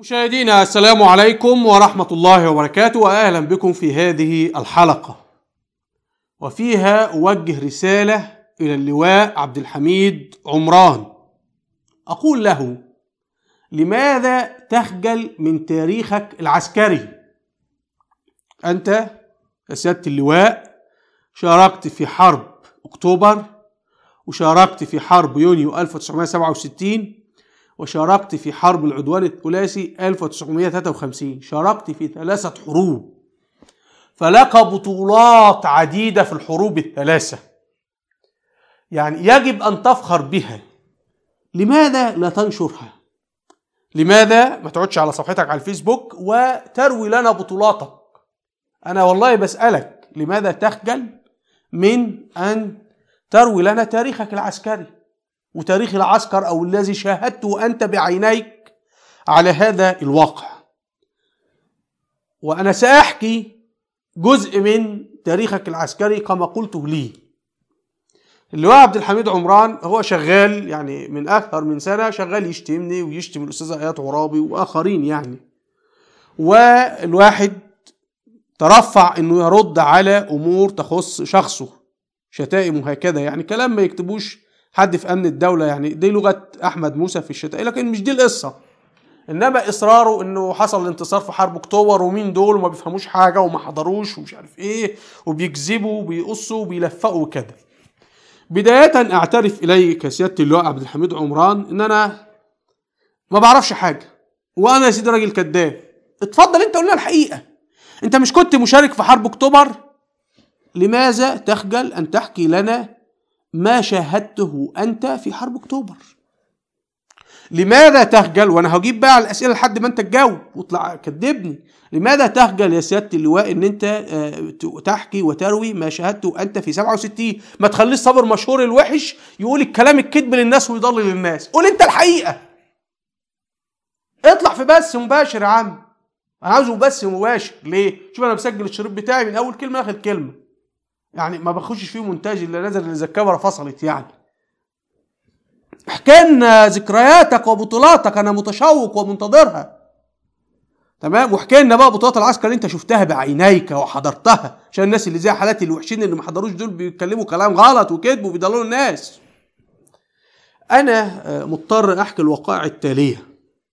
مشاهدينا السلام عليكم ورحمة الله وبركاته وأهلا بكم في هذه الحلقة وفيها أوجه رسالة إلى اللواء عبد الحميد عمران أقول له لماذا تخجل من تاريخك العسكري أنت يا سيادة اللواء شاركت في حرب أكتوبر وشاركت في حرب يونيو 1967 وشاركت في حرب العدوان الثلاثي 1953 شاركت في ثلاثة حروب فلك بطولات عديدة في الحروب الثلاثة يعني يجب أن تفخر بها لماذا لا تنشرها لماذا ما تقعدش على صفحتك على الفيسبوك وتروي لنا بطولاتك أنا والله بسألك لماذا تخجل من أن تروي لنا تاريخك العسكري وتاريخ العسكر او الذي شاهدته انت بعينيك على هذا الواقع وانا ساحكي جزء من تاريخك العسكري كما قلته لي اللواء عبد الحميد عمران هو شغال يعني من اكثر من سنه شغال يشتمني ويشتم الاستاذه ايات عرابي واخرين يعني والواحد ترفع انه يرد على امور تخص شخصه شتائم هكذا يعني كلام ما يكتبوش حد في امن الدوله يعني دي لغه احمد موسى في الشتاء لكن مش دي القصه انما اصراره انه حصل انتصار في حرب اكتوبر ومين دول وما بيفهموش حاجه وما حضروش ومش عارف ايه وبيكذبوا وبيقصوا وبيلفقوا وكده بداية اعترف اليك يا سيادة اللواء عبد الحميد عمران ان انا ما بعرفش حاجة وانا يا سيدي راجل كذاب اتفضل انت قول لنا الحقيقة انت مش كنت مشارك في حرب اكتوبر لماذا تخجل ان تحكي لنا ما شاهدته انت في حرب اكتوبر لماذا تخجل وانا هجيب بقى على الاسئله لحد ما انت تجاوب واطلع كدبني لماذا تخجل يا سياده اللواء ان انت تحكي وتروي ما شاهدته انت في 67 ما تخليش صابر مشهور الوحش يقول الكلام الكذب للناس ويضلل الناس قول انت الحقيقه اطلع في بث مباشر يا عم انا عاوزه بث مباشر ليه شوف انا مسجل الشريط بتاعي من اول كلمه لاخر كلمه يعني ما بخشش فيه مونتاج الا نزل اذا الكاميرا فصلت يعني احكي لنا ذكرياتك وبطولاتك انا متشوق ومنتظرها تمام واحكي لنا بقى بطولات العسكر اللي انت شفتها بعينيك وحضرتها عشان الناس اللي زي حالاتي الوحشين اللي ما حضروش دول بيتكلموا كلام غلط وكذب وبيضللوا الناس انا مضطر احكي الوقائع التاليه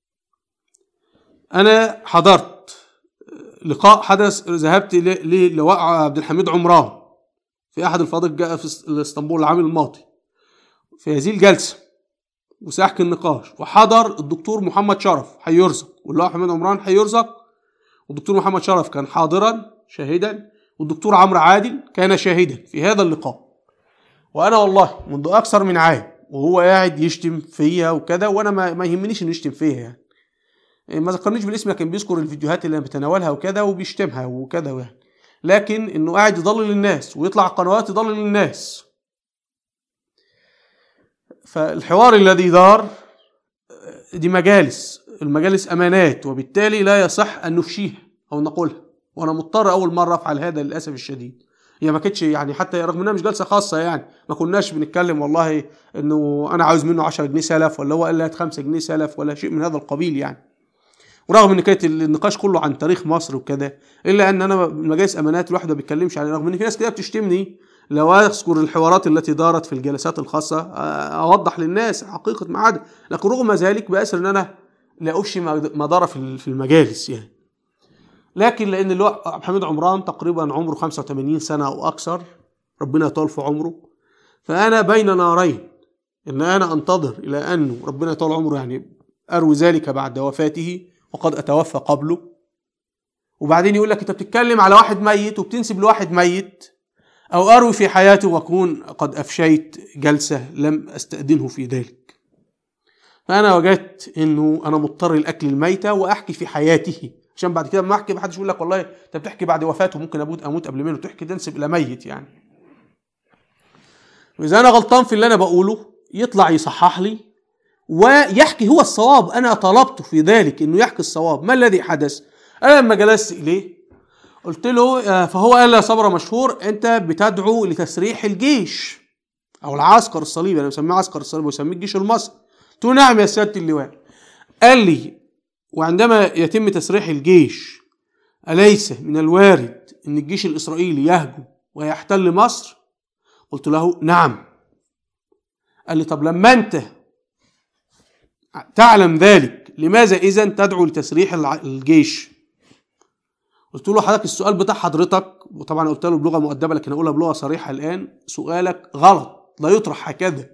انا حضرت لقاء حدث ذهبت للواء عبد الحميد عمران في احد الفضائق جاء في اسطنبول العام الماضي في هذه الجلسه وساحك النقاش وحضر الدكتور محمد شرف حيرزق واللواء حميد عمران حيرزق والدكتور محمد شرف كان حاضرا شاهدا والدكتور عمرو عادل كان شاهدا في هذا اللقاء وانا والله منذ اكثر من عام وهو قاعد يشتم فيا وكذا وانا ما, ما يهمنيش انه يشتم فيا يعني ما ذكرنيش بالاسم لكن بيذكر الفيديوهات اللي انا بتناولها وكذا وبيشتمها وكذا يعني لكن انه قاعد يضلل الناس ويطلع قنوات يضلل الناس فالحوار الذي دار دي مجالس المجالس امانات وبالتالي لا يصح ان نفشيها او نقولها وانا مضطر اول مره افعل هذا للاسف الشديد هي ما كانتش يعني حتى رغم انها مش جلسه خاصه يعني ما كناش بنتكلم والله انه انا عاوز منه 10 جنيه سلف ولا هو قال لي هات 5 جنيه سلف ولا شيء من هذا القبيل يعني ورغم ان كانت النقاش كله عن تاريخ مصر وكذا الا ان انا مجالس امانات الواحد ما بيتكلمش عليه رغم ان في ناس كده بتشتمني لو اذكر الحوارات التي دارت في الجلسات الخاصه اوضح للناس حقيقه ما عدا لكن رغم ذلك باسر ان انا لا افشي ما دار في المجالس يعني لكن لان اللواء عبد الحميد عمران تقريبا عمره 85 سنه او اكثر ربنا يطول في عمره فانا بين نارين ان انا انتظر الى انه ربنا يطول عمره يعني اروي ذلك بعد وفاته وقد اتوفى قبله وبعدين يقول لك انت بتتكلم على واحد ميت وبتنسب لواحد ميت او اروي في حياته واكون قد افشيت جلسه لم استاذنه في ذلك فانا وجدت انه انا مضطر لاكل الميته واحكي في حياته عشان بعد كده لما احكي ما حدش يقول لك والله انت بتحكي بعد وفاته ممكن اموت اموت قبل منه تحكي تنسب الى ميت يعني واذا انا غلطان في اللي انا بقوله يطلع يصحح لي ويحكي هو الصواب انا طلبت في ذلك انه يحكي الصواب ما الذي حدث انا لما جلست اليه قلت له فهو قال يا صبرا مشهور انت بتدعو لتسريح الجيش او العسكر الصليبي انا مسميه عسكر الصليبي وسميه الجيش المصري قلت له نعم يا سياده اللواء قال لي وعندما يتم تسريح الجيش أليس من الوارد أن الجيش الإسرائيلي يهجم ويحتل مصر؟ قلت له نعم قال لي طب لما أنت تعلم ذلك لماذا إذا تدعو لتسريح الع- الجيش؟ قلت له حضرتك السؤال بتاع حضرتك وطبعا قلت له بلغه مؤدبه لكن اقولها بلغه صريحه الان سؤالك غلط لا يطرح هكذا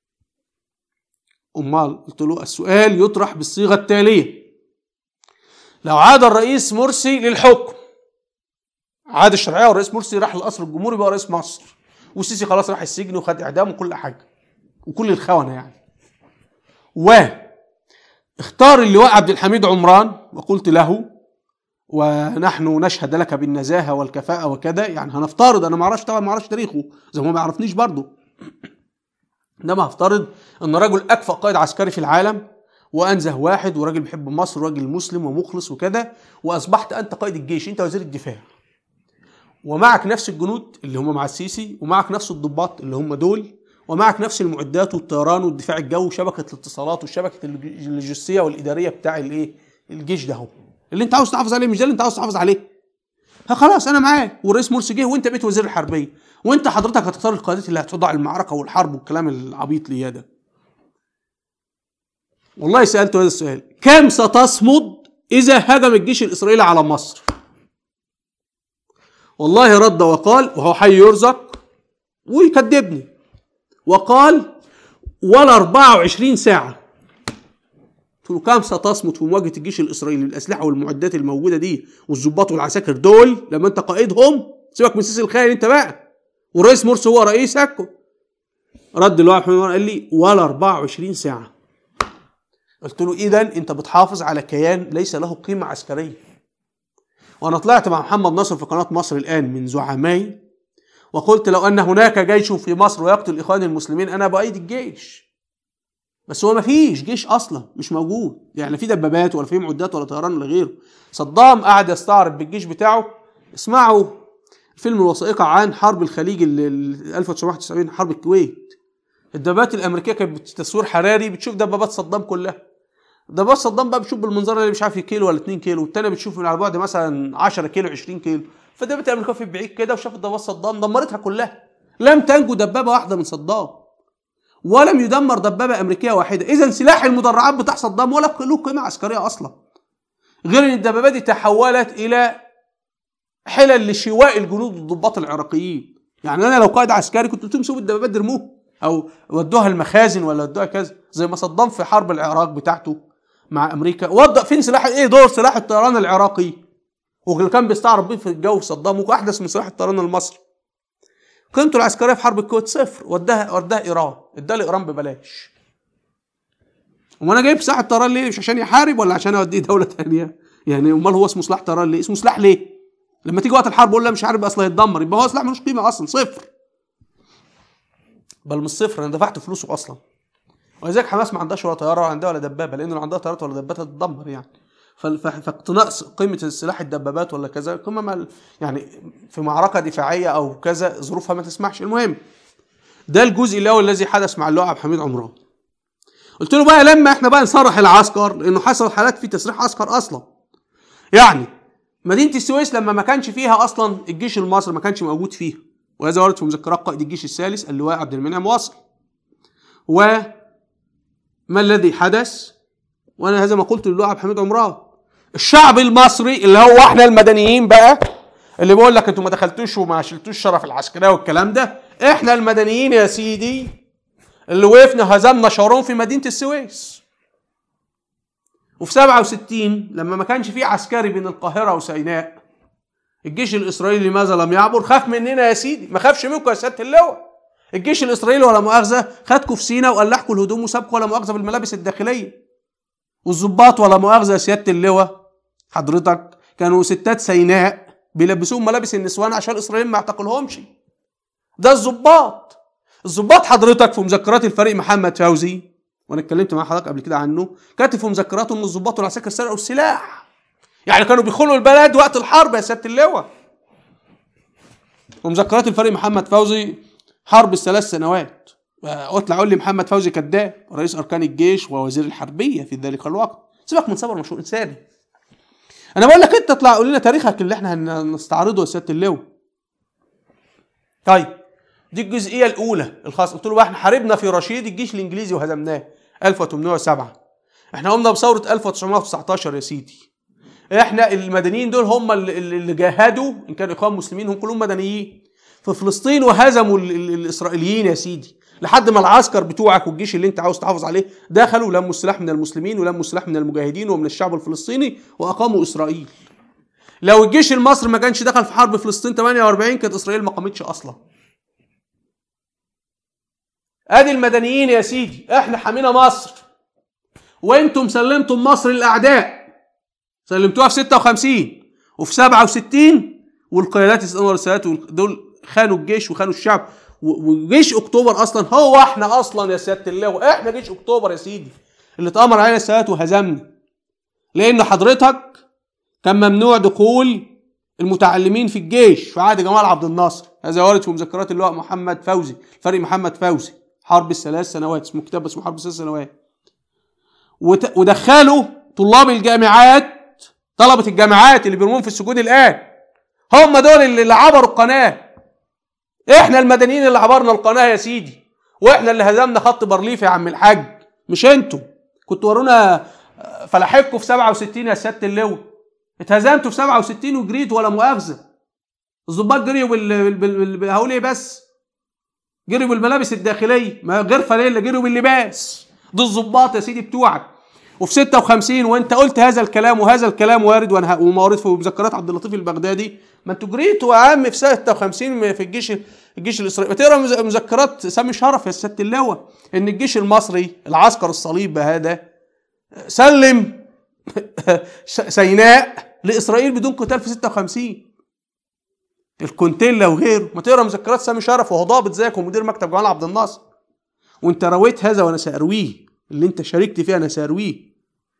امال قلت له السؤال يطرح بالصيغه التاليه لو عاد الرئيس مرسي للحكم عاد الشرعيه والرئيس مرسي راح للقصر الجمهوري بقى رئيس مصر والسيسي خلاص راح السجن وخد اعدام وكل حاجه وكل الخونه يعني و اختار اللواء عبد الحميد عمران وقلت له ونحن نشهد لك بالنزاهه والكفاءه وكذا يعني هنفترض انا ما اعرفش طبعا ما اعرفش تاريخه زي ما هو ما يعرفنيش برضه انما هفترض ان رجل اكفأ قائد عسكري في العالم وانزه واحد وراجل بيحب مصر وراجل مسلم ومخلص وكذا واصبحت انت قائد الجيش انت وزير الدفاع ومعك نفس الجنود اللي هم مع السيسي ومعك نفس الضباط اللي هم دول ومعك نفس المعدات والطيران والدفاع الجوي وشبكه الاتصالات والشبكه اللوج- اللوجستيه والاداريه بتاع الايه الجيش ده هو اللي انت عاوز تحافظ عليه مش ده اللي انت عاوز تحافظ عليه ها خلاص انا معاك والرئيس مرسي جه وانت بقيت وزير الحربيه وانت حضرتك هتختار القادات اللي هتخضع المعركه والحرب والكلام العبيط ليه ده والله سالته هذا السؤال كم ستصمد اذا هجم الجيش الاسرائيلي على مصر والله رد وقال وهو حي يرزق ويكذبني وقال ولا 24 ساعه قلت له كم ستصمد في مواجهه الجيش الاسرائيلي بالاسلحه والمعدات الموجوده دي والظباط والعساكر دول لما انت قائدهم سيبك من سيسي الخاين انت بقى والرئيس مرسي هو رئيسك رد اللواء محمد عمر قال لي ولا 24 ساعه قلت له اذا انت بتحافظ على كيان ليس له قيمه عسكريه وانا طلعت مع محمد نصر في قناه مصر الان من زعمائي وقلت لو ان هناك جيش في مصر ويقتل اخوان المسلمين انا بايد الجيش بس هو ما فيش جيش اصلا مش موجود يعني لا في دبابات ولا في معدات ولا طيران ولا غيره صدام قعد يستعرض بالجيش بتاعه اسمعوا فيلم الوثائقي عن حرب الخليج ال- ال 1991 حرب الكويت الدبابات الامريكيه كانت بتصوير حراري بتشوف دبابات صدام كلها دبابات صدام بقى بتشوف بالمنظار اللي مش عارف كيلو ولا 2 كيلو والتانيه بتشوف من على بعد مثلا 10 كيلو 20 كيلو فدبابه الامريكيه في بعيد كده وشافت دبابات صدام دمرتها كلها لم تنجو دبابه واحده من صدام ولم يدمر دبابه امريكيه واحده اذا سلاح المدرعات بتاع صدام ولا له قيمه عسكريه اصلا غير ان الدبابات دي تحولت الى حلل لشواء الجنود والضباط العراقيين يعني انا لو قائد عسكري كنت قلت لهم سيبوا الدبابات دي ارموها او ودوها المخازن ولا ودوها كذا زي ما صدام في حرب العراق بتاعته مع امريكا وضع فين سلاح ايه دور سلاح الطيران العراقي واللي كان بيستعرض بيه في الجو في صدام واحدث من سلاح الطيران المصري قيمته العسكريه في حرب الكويت صفر وداها وداها ايران اداها لايران ببلاش وما انا جايب سلاح الطيران ليه مش عشان يحارب ولا عشان اوديه دوله تانية يعني امال هو اسمه سلاح طيران ليه اسمه سلاح ليه لما تيجي وقت الحرب اقول لا مش عارف اصلا هيتدمر يبقى هو سلاح ملوش قيمه اصلا صفر بل مش صفر انا دفعت فلوسه اصلا ولذلك حماس ما عندهاش ولا طياره ولا عندها ولا دبابه لان لو عندها طيارات ولا دبابات هتتدمر يعني ف- ف- فاقتناء قيمه السلاح الدبابات ولا كذا قيمه مع يعني في معركه دفاعيه او كذا ظروفها ما تسمحش المهم ده الجزء الاول الذي حدث مع اللواء عبد الحميد عمران قلت له بقى لما احنا بقى نصرح العسكر لانه حصل حالات في تسريح عسكر اصلا يعني مدينه السويس لما ما كانش فيها اصلا الجيش المصري ما كانش موجود فيها وهذا ورد في مذكرات قائد الجيش الثالث اللواء عبد المنعم واصل وما الذي حدث وانا هذا ما قلت للواء عبد الحميد عمران الشعب المصري اللي هو احنا المدنيين بقى اللي بيقول لك انتوا ما دخلتوش وما شلتوش شرف العسكريه والكلام ده احنا المدنيين يا سيدي اللي وقفنا هزمنا شارون في مدينه السويس وفي 67 لما ما كانش في عسكري بين القاهره وسيناء الجيش الاسرائيلي لماذا لم يعبر خاف مننا يا سيدي ما خافش منكم يا سياده اللواء الجيش الاسرائيلي ولا مؤاخذه خدكم في سينا وقلعكم الهدوم وسابكم ولا مؤاخذه بالملابس الداخليه والظباط ولا مؤاخذه يا سياده اللواء حضرتك كانوا ستات سيناء بيلبسوهم ملابس النسوان عشان الاسرائيليين ما يعتقلهمش ده الظباط الظباط حضرتك في مذكرات الفريق محمد فوزي وانا اتكلمت مع حضرتك قبل كده عنه كاتب في مذكراته ان الظباط والعساكر سرقوا السلاح يعني كانوا بيدخلوا البلد وقت الحرب يا سياده اللواء ومذكرات الفريق محمد فوزي حرب الثلاث سنوات اطلع قول لي محمد فوزي كذاب رئيس اركان الجيش ووزير الحربيه في ذلك الوقت سيبك من صبر مشروع انساني انا بقول لك انت اطلع قول لنا تاريخك اللي احنا هنستعرضه يا سياده اللواء طيب دي الجزئيه الاولى الخاصه قلت له بقى احنا حاربنا في رشيد الجيش الانجليزي وهزمناه 1807 احنا قمنا بثوره 1919 يا سيدي احنا المدنيين دول هم اللي, اللي جاهدوا ان كانوا اخوان مسلمين هم كلهم مدنيين في فلسطين وهزموا ال ال الاسرائيليين يا سيدي لحد ما العسكر بتوعك والجيش اللي انت عاوز تحافظ عليه دخلوا لموا السلاح من المسلمين ولموا السلاح من المجاهدين ومن الشعب الفلسطيني واقاموا اسرائيل لو الجيش المصري ما كانش دخل في حرب فلسطين 48 كانت اسرائيل ما قامتش اصلا ادي المدنيين يا سيدي احنا حمينا مصر وانتم سلمتم مصر للاعداء سلمتوها في 56 وفي 67 والقيادات انور السادات دول خانوا الجيش وخانوا الشعب وجيش اكتوبر اصلا هو احنا اصلا يا سياده الله احنا جيش اكتوبر يا سيدي اللي اتامر علينا السادات وهزمنا لان حضرتك كان ممنوع دخول المتعلمين في الجيش في عهد جمال عبد الناصر هذا وارد في مذكرات اللواء محمد فوزي فريق محمد فوزي حرب الثلاث سنوات اسمه كتاب اسمه حرب الثلاث سنوات ودخلوا طلاب الجامعات طلبة الجامعات اللي بيرمون في السجون الآن هم دول اللي عبروا القناة احنا المدنيين اللي عبرنا القناة يا سيدي واحنا اللي هزمنا خط بارليف يا عم الحاج مش انتوا كنتوا ورونا فلاحقكم في 67 يا سيادة اللواء اتهزمتوا في 67 وجريت ولا مؤاخذة الظباط جريوا بال... بال... بال... هقول ايه بس جريوا بالملابس الداخلية ما غير فليلة جريوا باللباس دول الظباط يا سيدي بتوعك وفي 56 وانت قلت هذا الكلام وهذا الكلام وارد وموارد في مذكرات عبد اللطيف البغدادي ما انتوا جريتوا يا عم في 56 في الجيش الجيش الاسرائيلي تقرا مذكرات سامي شرف يا سياده اللواء ان الجيش المصري العسكر الصليب هذا سلم سيناء لاسرائيل بدون قتال في 56 الكونتيلا وغيره ما تقرا مذكرات سامي شرف وهو ضابط زيك ومدير مكتب جمال عبد الناصر وانت رويت هذا وانا سارويه اللي انت شاركت فيه انا سارويه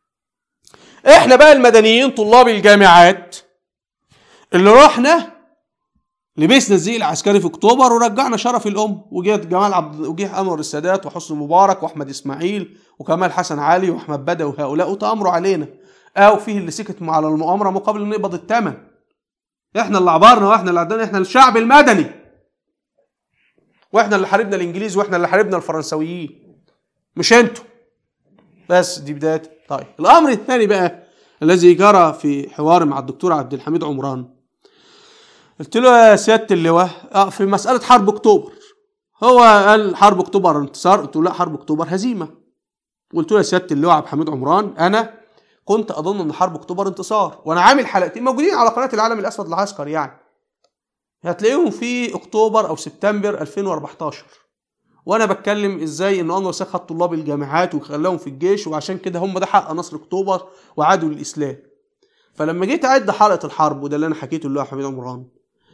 احنا بقى المدنيين طلاب الجامعات اللي رحنا لبسنا الزي العسكري في اكتوبر ورجعنا شرف الام وجيت جمال عبد وجه انور السادات وحسني مبارك واحمد اسماعيل وكمال حسن علي واحمد بدوي وهؤلاء وتامروا علينا او فيه اللي سكت على المؤامره مقابل ان نقبض الثمن احنا اللي عبرنا واحنا اللي عدنا احنا الشعب المدني واحنا اللي حاربنا الانجليز واحنا اللي حاربنا الفرنسويين مش انتوا بس دي بدايه طيب الامر الثاني بقى الذي جرى في حوار مع الدكتور عبد الحميد عمران قلت له يا سياده اللواء اه في مساله حرب اكتوبر هو قال حرب اكتوبر انتصار قلت له لا حرب اكتوبر هزيمه قلت له يا سياده اللواء عبد الحميد عمران انا كنت اظن ان حرب اكتوبر انتصار وانا عامل حلقتين موجودين على قناه العالم الاسود العسكري يعني هتلاقيهم في اكتوبر او سبتمبر 2014 وانا بتكلم ازاي ان انور السادات خد طلاب الجامعات وخلاهم في الجيش وعشان كده هم ده حق نصر اكتوبر وعادوا للاسلام فلما جيت اعد حلقه الحرب وده اللي انا حكيته اللي هو حميد عمران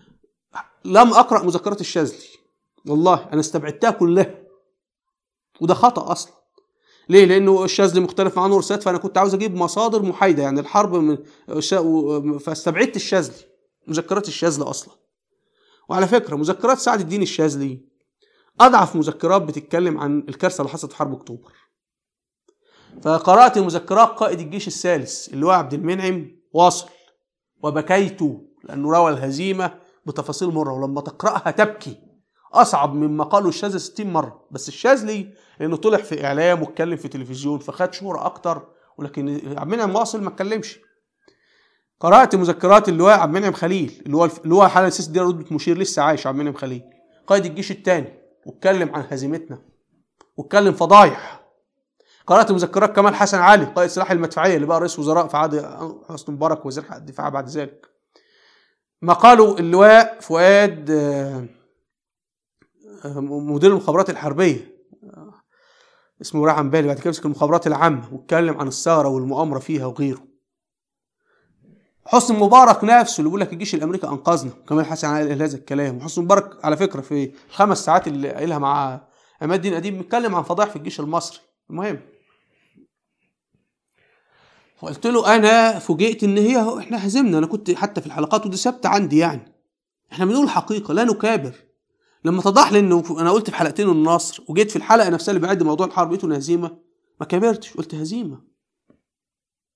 لم اقرا مذكرات الشاذلي والله انا استبعدتها كلها وده خطا اصلا ليه؟ لانه الشاذلي مختلف مع انور السادات فانا كنت عاوز اجيب مصادر محايده يعني الحرب من فاستبعدت الشاذلي مذكرات الشاذلي اصلا وعلى فكره مذكرات سعد الدين الشاذلي اضعف مذكرات بتتكلم عن الكارثه اللي حصلت في حرب اكتوبر فقرات مذكرات قائد الجيش الثالث اللي هو عبد المنعم واصل وبكيت لانه روى الهزيمه بتفاصيل مره ولما تقراها تبكي اصعب مما قاله الشاذلي 60 مره بس الشاذلي لانه طلع في اعلام واتكلم في تلفزيون فخد شهره اكتر ولكن عبد المنعم واصل ما اتكلمش قرات مذكرات اللواء عبد المنعم خليل اللي هو اللي هو حاله السيس دي رتبه مشير لسه عايش عبد المنعم خليل قائد الجيش الثاني واتكلم عن هزيمتنا واتكلم فضايح قرات مذكرات كمال حسن علي قائد سلاح المدفعيه اللي بقى رئيس وزراء في عهد حسني مبارك وزير الدفاع بعد ذلك مقاله اللواء فؤاد مدير المخابرات الحربيه اسمه راح عن بالي بعد كده مسك المخابرات العامه واتكلم عن الثغره والمؤامره فيها وغيره حسني مبارك نفسه اللي بيقول لك الجيش الامريكي انقذنا كمال حسن قال هذا الكلام وحسني مبارك على فكره في الخمس ساعات اللي قايلها مع عماد الدين اديب بيتكلم عن فضائح في الجيش المصري المهم وقلت له انا فوجئت ان هي احنا هزمنا انا كنت حتى في الحلقات ودي ثابته عندي يعني احنا بنقول الحقيقه لا نكابر لما اتضح لي انه انا قلت في حلقتين النصر وجيت في الحلقه نفسها اللي بعد موضوع الحرب لقيته هزيمه ما كبرتش قلت هزيمه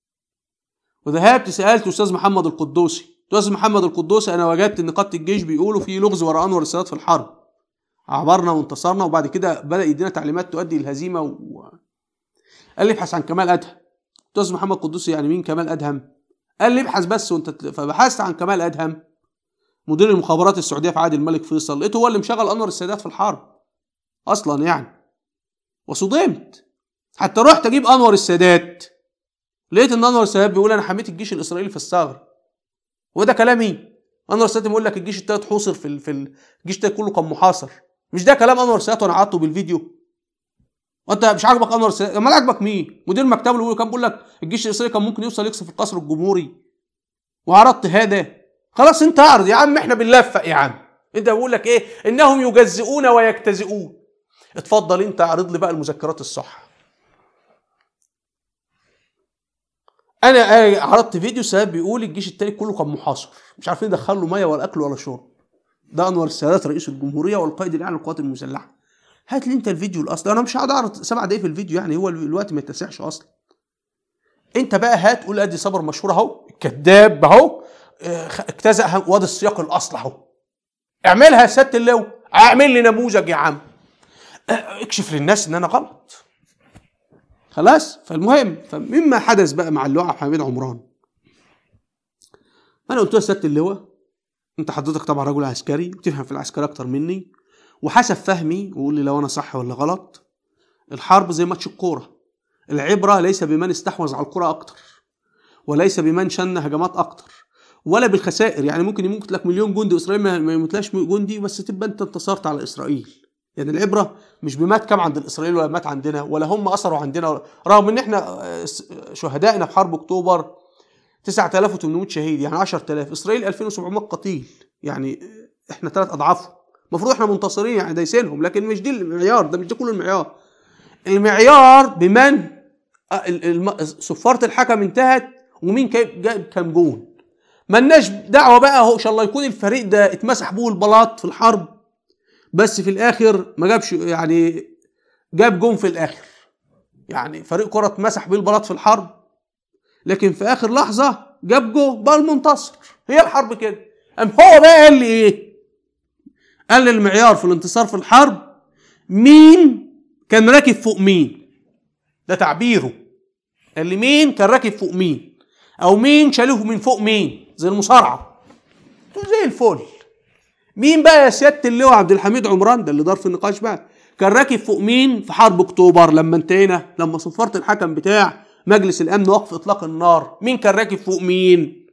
وذهبت سالت استاذ محمد القدوسي استاذ محمد القدوسي انا وجدت ان قاده الجيش بيقولوا في لغز وراء انور السادات في الحرب عبرنا وانتصرنا وبعد كده بدا يدينا تعليمات تؤدي للهزيمه و... قال لي ابحث عن كمال ادهم استاذ محمد القدوسي يعني مين كمال ادهم قال لي ابحث بس وانت تل- فبحثت عن كمال ادهم مدير المخابرات السعوديه في عهد الملك فيصل لقيته هو اللي مشغل انور السادات في الحرب اصلا يعني وصدمت حتى رحت اجيب انور السادات لقيت ان انور السادات بيقول انا حميت الجيش الاسرائيلي في الثغر وده كلامي انور السادات بيقول لك الجيش التالت حوصر في ال... في ال- الجيش التالت كله كان محاصر مش ده كلام انور السادات وانا قعدته بالفيديو وانت مش عاجبك انور السادات امال عاجبك مين مدير مكتبه اللي بيقول- كان بيقول لك الجيش الاسرائيلي كان ممكن يوصل يقصف القصر الجمهوري وعرضت هذا خلاص انت اعرض يا عم احنا بنلفق يا عم انت بقول لك ايه انهم يجزئون ويجتزئون اتفضل انت اعرض لي بقى المذكرات الصح انا آه، عرضت فيديو سبب بيقول الجيش التاني كله كان محاصر مش عارفين يدخل له ميه ولا اكل ولا شرب ده انور السادات رئيس الجمهوريه والقائد الاعلى للقوات المسلحه هات لي انت الفيديو الاصلي انا مش هقعد اعرض سبع دقايق في الفيديو يعني هو الوقت ما يتسعش اصلا انت بقى هات قول ادي صبر مشهور اهو الكذاب اهو اه، خ- اجتزأ وادي السياق الاصل اهو اعملها يا سياده اللو اعمل لي نموذج يا عم اه، اكشف للناس ان انا غلط خلاص فالمهم فمما حدث بقى مع اللواء عبد الحميد عمران انا قلت له يا سياده اللواء انت حضرتك طبعا رجل عسكري وتفهم في العسكري اكتر مني وحسب فهمي وقول لي لو انا صح ولا غلط الحرب زي ماتش الكوره العبره ليس بمن استحوذ على الكره اكتر وليس بمن شن هجمات اكتر ولا بالخسائر يعني ممكن يموت لك مليون جندي اسرائيل ما ما يموتلاش جندي بس تبقى انت انتصرت على اسرائيل يعني العبره مش بمات كام عند الاسرائيلي ولا مات عندنا ولا هم اثروا عندنا ولا رغم ان احنا آه، س- شهدائنا في حرب اكتوبر 9800 شهيد يعني 10000 اسرائيل 2700 قتيل يعني احنا ثلاث اضعافهم المفروض احنا منتصرين يعني دايسينهم لكن مش دي المعيار ده مش ده كل المعيار المعيار بمن آه، ال- الم- صفاره الحكم انتهت ومين كا- جاب كام جون ملناش دعوه بقى هو ان شاء الله يكون الفريق ده اتمسح بوه البلاط في الحرب بس في الاخر ما جابش يعني جاب جون في الاخر يعني فريق كره اتمسح بيه البلاط في الحرب لكن في اخر لحظه جاب جو بقى المنتصر هي الحرب كده ام هو بقى قال لي ايه قال لي المعيار في الانتصار في الحرب مين كان راكب فوق مين ده تعبيره قال لي مين كان راكب فوق مين او مين شالوه من فوق مين زي المصارعه قلت له زي الفل مين بقى يا سياده اللواء عبد الحميد عمران ده اللي دار في النقاش بقى كان راكب فوق مين في حرب اكتوبر لما انتهينا لما صفرت الحكم بتاع مجلس الامن وقف اطلاق النار مين كان راكب فوق مين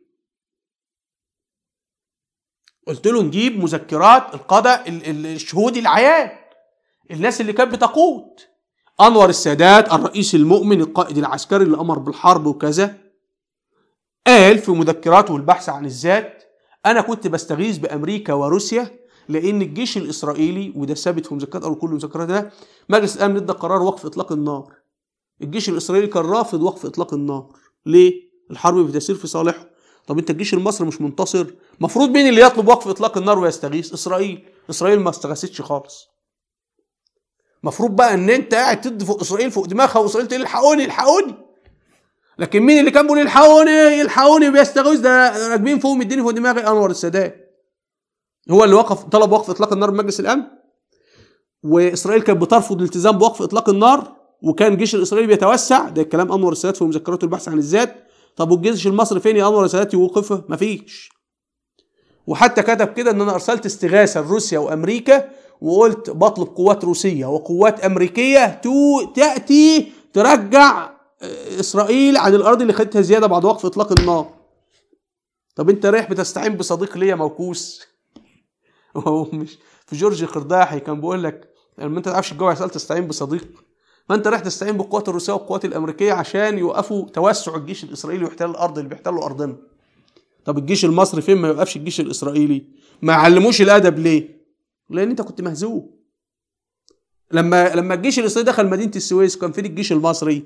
قلت له نجيب مذكرات القادة ال- ال- الشهود العيان الناس اللي كانت بتقود انور السادات الرئيس المؤمن القائد العسكري اللي امر بالحرب وكذا قال في مذكراته البحث عن الذات انا كنت بستغيث بامريكا وروسيا لان الجيش الاسرائيلي وده ثابت في مذكرات او كل المذكرات ده مجلس الامن ادى قرار وقف اطلاق النار الجيش الاسرائيلي كان رافض وقف اطلاق النار ليه الحرب بتسير في صالحه طب انت الجيش المصري مش منتصر مفروض مين اللي يطلب وقف اطلاق النار ويستغيث اسرائيل اسرائيل ما استغاثتش خالص مفروض بقى ان انت قاعد تدي فوق اسرائيل فوق دماغها واسرائيل تقول الحقوني الحقوني لكن مين اللي كان بيقول الحقوني الحقوني بيستغيث ده راكبين فوق مديني فوق دماغي انور السادات هو اللي وقف طلب وقف اطلاق النار بمجلس الامن واسرائيل كانت بترفض الالتزام بوقف اطلاق النار وكان الجيش الاسرائيلي بيتوسع ده كلام انور السادات في مذكراته البحث عن الذات طب والجيش المصري فين يا انور السادات يوقفه مفيش وحتى كتب كده ان انا ارسلت استغاثه لروسيا وامريكا وقلت بطلب قوات روسيه وقوات امريكيه تو تاتي ترجع آه، اسرائيل عن الارض اللي خدتها زياده بعد وقف اطلاق النار طب انت رايح بتستعين بصديق ليا موكوس هو مش في جورج قرداحي كان بيقول لك لما انت تعرفش الجو هيسال تستعين بصديق فانت رايح تستعين بالقوات الروسيه والقوات الامريكيه عشان يوقفوا توسع الجيش الاسرائيلي واحتلال الارض اللي بيحتلوا ارضنا طب الجيش المصري فين ما يوقفش الجيش الاسرائيلي ما علموش الادب ليه لان انت كنت مهزوم لما لما الجيش الاسرائيلي دخل مدينه السويس كان فين الجيش المصري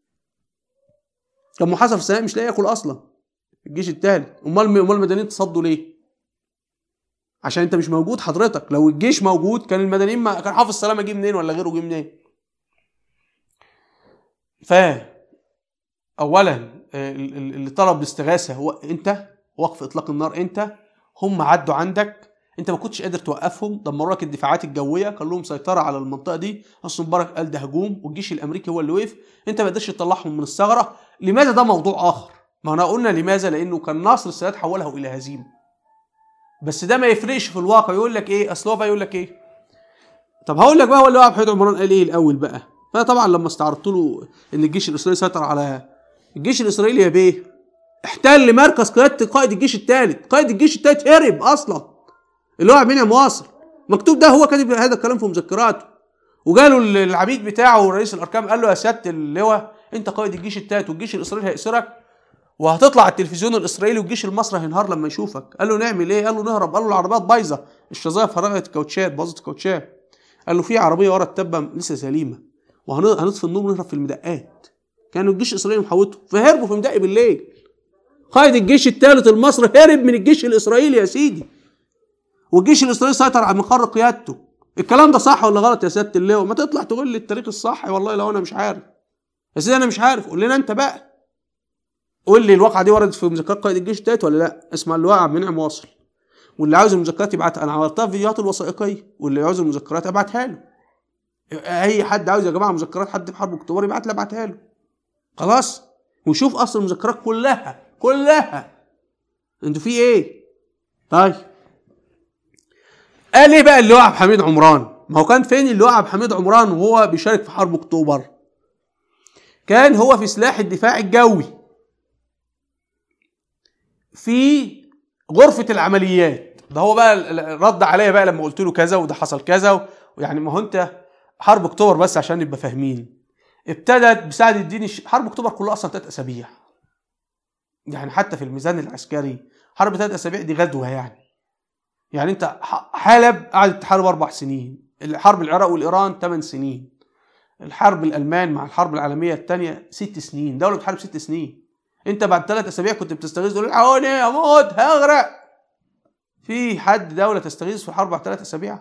كان محاصر في سيناء مش لاقي ياكل اصلا الجيش الثالث امال امال المدنيين تصدوا ليه عشان انت مش موجود حضرتك لو الجيش موجود كان المدنيين ما كان حافظ سلامه جه منين ولا غيره جه منين ف اولا آه، ال- ال- اللي طلب الاستغاثه هو انت وقف اطلاق النار انت هم عدوا عندك انت ما كنتش قادر توقفهم دمروا لك الدفاعات الجويه كان لهم سيطره على المنطقه دي حسني مبارك قال ده هجوم والجيش الامريكي هو اللي وقف انت ما قدرتش تطلعهم من الثغره لماذا ده موضوع اخر ما انا قلنا لماذا لانه كان نصر السادات حوله الى هزيمه بس ده ما يفرقش في الواقع يقول لك ايه اصل هو بقى يقول لك ايه طب هقول لك بقى هو اللي وقع حميد عمران قال ايه الاول بقى فانا طبعا لما استعرضت له ان الجيش الاسرائيلي سيطر على الجيش الاسرائيلي يا بيه احتل مركز قياده قائد الجيش الثالث قائد الجيش الثالث هرب اصلا اللي هو عبد واصل مكتوب ده هو كاتب هذا الكلام في مذكراته وجاله العميد بتاعه رئيس الاركان قال له يا سياده اللواء انت قائد الجيش الثالث والجيش الاسرائيلي هيأسرك وهتطلع على التلفزيون الاسرائيلي والجيش المصري هينهار لما يشوفك قال له نعمل ايه قال له نهرب قال له العربيات بايظه الشظايا فرغت الكاوتشات باظت الكاوتشات قال له في عربيه ورا التبه لسه سليمه وهنطفي النور ونهرب في المدقات كانوا الجيش الاسرائيلي محوطه فهربوا في مدق بالليل قائد الجيش الثالث المصري هرب من الجيش الاسرائيلي يا سيدي والجيش الاسرائيلي سيطر على مقر قيادته الكلام ده صح ولا غلط يا سياده اللواء ما تطلع تقول لي التاريخ الصح والله لو انا مش عارف يا سيدي انا مش عارف قول لنا انت بقى قول لي الواقعه دي وردت في مذكرات قائد الجيش الثالث ولا لا اسمع اللواء عبد المنعم واصل واللي عاوز المذكرات يبعتها انا عملتها في فيديوهات الوثائقيه واللي عاوز المذكرات ابعتها له اي حد عاوز يا جماعه مذكرات حد في حرب اكتوبر يبعت لي ابعتها له خلاص وشوف اصل المذكرات كلها كلها انتوا في ايه طيب قال ايه بقى اللواء عبد الحميد عمران ما هو كان فين اللواء عبد الحميد عمران وهو بيشارك في حرب اكتوبر كان هو في سلاح الدفاع الجوي في غرفة العمليات ده هو بقى رد عليا بقى لما قلت له كذا وده حصل كذا ويعني ما هو انت حرب اكتوبر بس عشان نبقى فاهمين ابتدت بسعد الدين الش... حرب اكتوبر كلها اصلا ثلاث اسابيع يعني حتى في الميزان العسكري حرب ثلاث اسابيع دي غدوه يعني يعني انت حلب قعدت تحارب اربع سنين الحرب العراق والايران ثمان سنين الحرب الالمان مع الحرب العالميه الثانيه ست سنين دوله بتحارب ست سنين انت بعد ثلاث اسابيع كنت بتستغيث تقول الحقوني اموت هغرق في حد دوله تستغيث في حرب بعد ثلاث اسابيع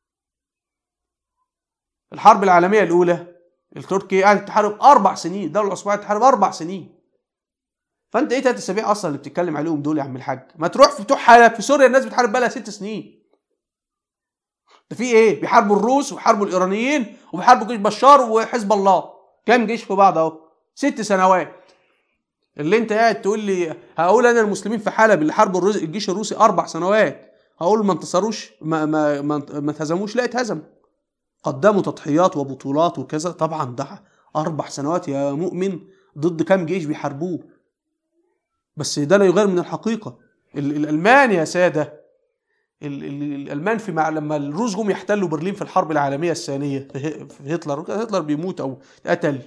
الحرب العالميه الاولى التركي قعدت تحارب اربع سنين الدوله العثمانيه تحارب اربع سنين فانت ايه ثلاث اسابيع اصلا اللي بتتكلم عليهم دول يا عم الحاج ما تروح في بتوع حلب في سوريا الناس بتحارب بقى لها ست سنين ده في ايه بيحاربوا الروس وبيحاربوا الايرانيين وبيحاربوا جيش بشار وحزب الله كام جيش في بعض اهو ست سنوات اللي انت قاعد تقول لي هقول انا المسلمين في حلب اللي حاربوا الروس الجيش الروسي اربع سنوات هقول ما انتصروش ما ما ما, ما اتهزموش لا اتهزموا قدموا تضحيات وبطولات وكذا طبعا ده اربع سنوات يا مؤمن ضد كام جيش بيحاربوه بس ده لا يغير من الحقيقه الالمان يا ساده الالمان في مع لما الروس جم يحتلوا برلين في الحرب العالميه الثانيه في هتلر هتلر بيموت او اتقتل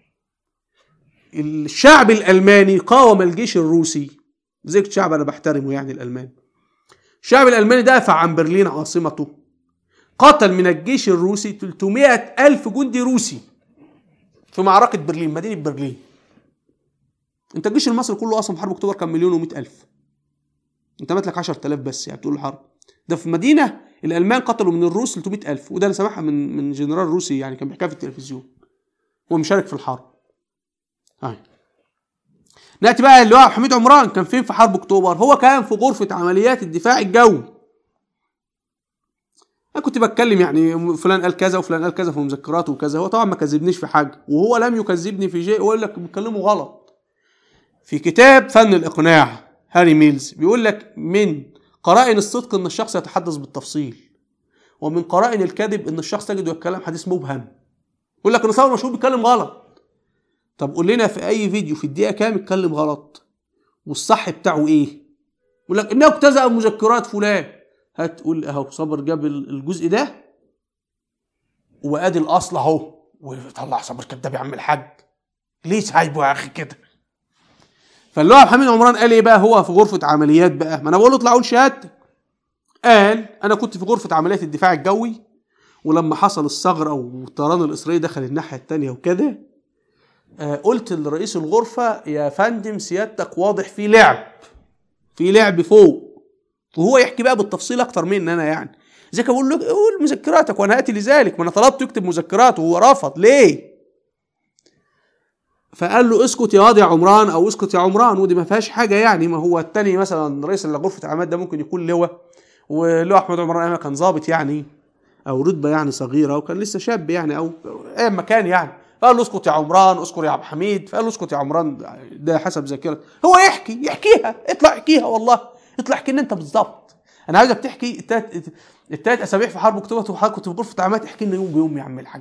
الشعب الالماني قاوم الجيش الروسي زي الشعب انا بحترمه يعني الالماني الشعب الالماني دافع عن برلين عاصمته قتل من الجيش الروسي 300 ألف جندي روسي في معركة برلين مدينة برلين انت الجيش المصري كله اصلا في حرب اكتوبر كان مليون و ألف انت مات لك 10000 بس يعني بتقول الحرب ده في مدينة الألمان قتلوا من الروس 300 ألف وده أنا سامعها من من جنرال روسي يعني كان بيحكيها في التلفزيون هو مشارك في الحرب هاي نأتي بقى اللواء حميد عمران كان فين في حرب أكتوبر هو كان في غرفة عمليات الدفاع الجوي انا كنت بتكلم يعني فلان قال كذا وفلان قال كذا في مذكراته وكذا هو طبعا ما كذبنيش في حاجه وهو لم يكذبني في شيء ويقول لك بيتكلموا غلط في كتاب فن الاقناع هاري ميلز بيقول لك من قرائن الصدق ان الشخص يتحدث بالتفصيل ومن قرائن الكذب ان الشخص تجد يتكلم حديث مبهم يقول لك ان صاحب مشهور بيتكلم غلط طب قول لنا في اي فيديو في الدقيقه كام اتكلم غلط والصح بتاعه ايه يقول لك انه اجتزأ مذكرات فلان هتقول اهو صبر جاب الجزء ده وادي الاصل اهو وطلع صبر كداب يا عم الحاج ليه سايبه يا اخي كده فاللواء حميد عمران قال ايه بقى هو في غرفه عمليات بقى ما انا بقول له اطلع قول شهادتك قال انا كنت في غرفه عمليات الدفاع الجوي ولما حصل الثغره والطيران الاسرائيلي دخل الناحيه الثانيه وكده آه قلت لرئيس الغرفه يا فندم سيادتك واضح في لعب في لعب فوق وهو يحكي بقى بالتفصيل اكتر مني انا يعني زي كده بقول له قول مذكراتك وانا اتي لذلك ما انا طلبت يكتب مذكرات وهو رفض ليه فقال له اسكت يا واد يا عمران او اسكت يا عمران ودي ما فيهاش حاجه يعني ما هو التاني مثلا رئيس غرفه عماد ده ممكن يكون لواء ولواء احمد عمران أيامها كان ضابط يعني او رتبه يعني صغيره وكان لسه شاب يعني او اي مكان يعني فقال له اسكت يا عمران اسكت يا عبد الحميد فقال له اسكت يا عمران ده حسب ذاكرة هو يحكي يحكيها اطلع احكيها والله اطلع احكي ان انت بالظبط انا عايزك تحكي التلات التلات اسابيع في حرب اكتوبر وحضرتك كنت في غرفه عماد احكي لنا يوم بيوم يا عم الحاج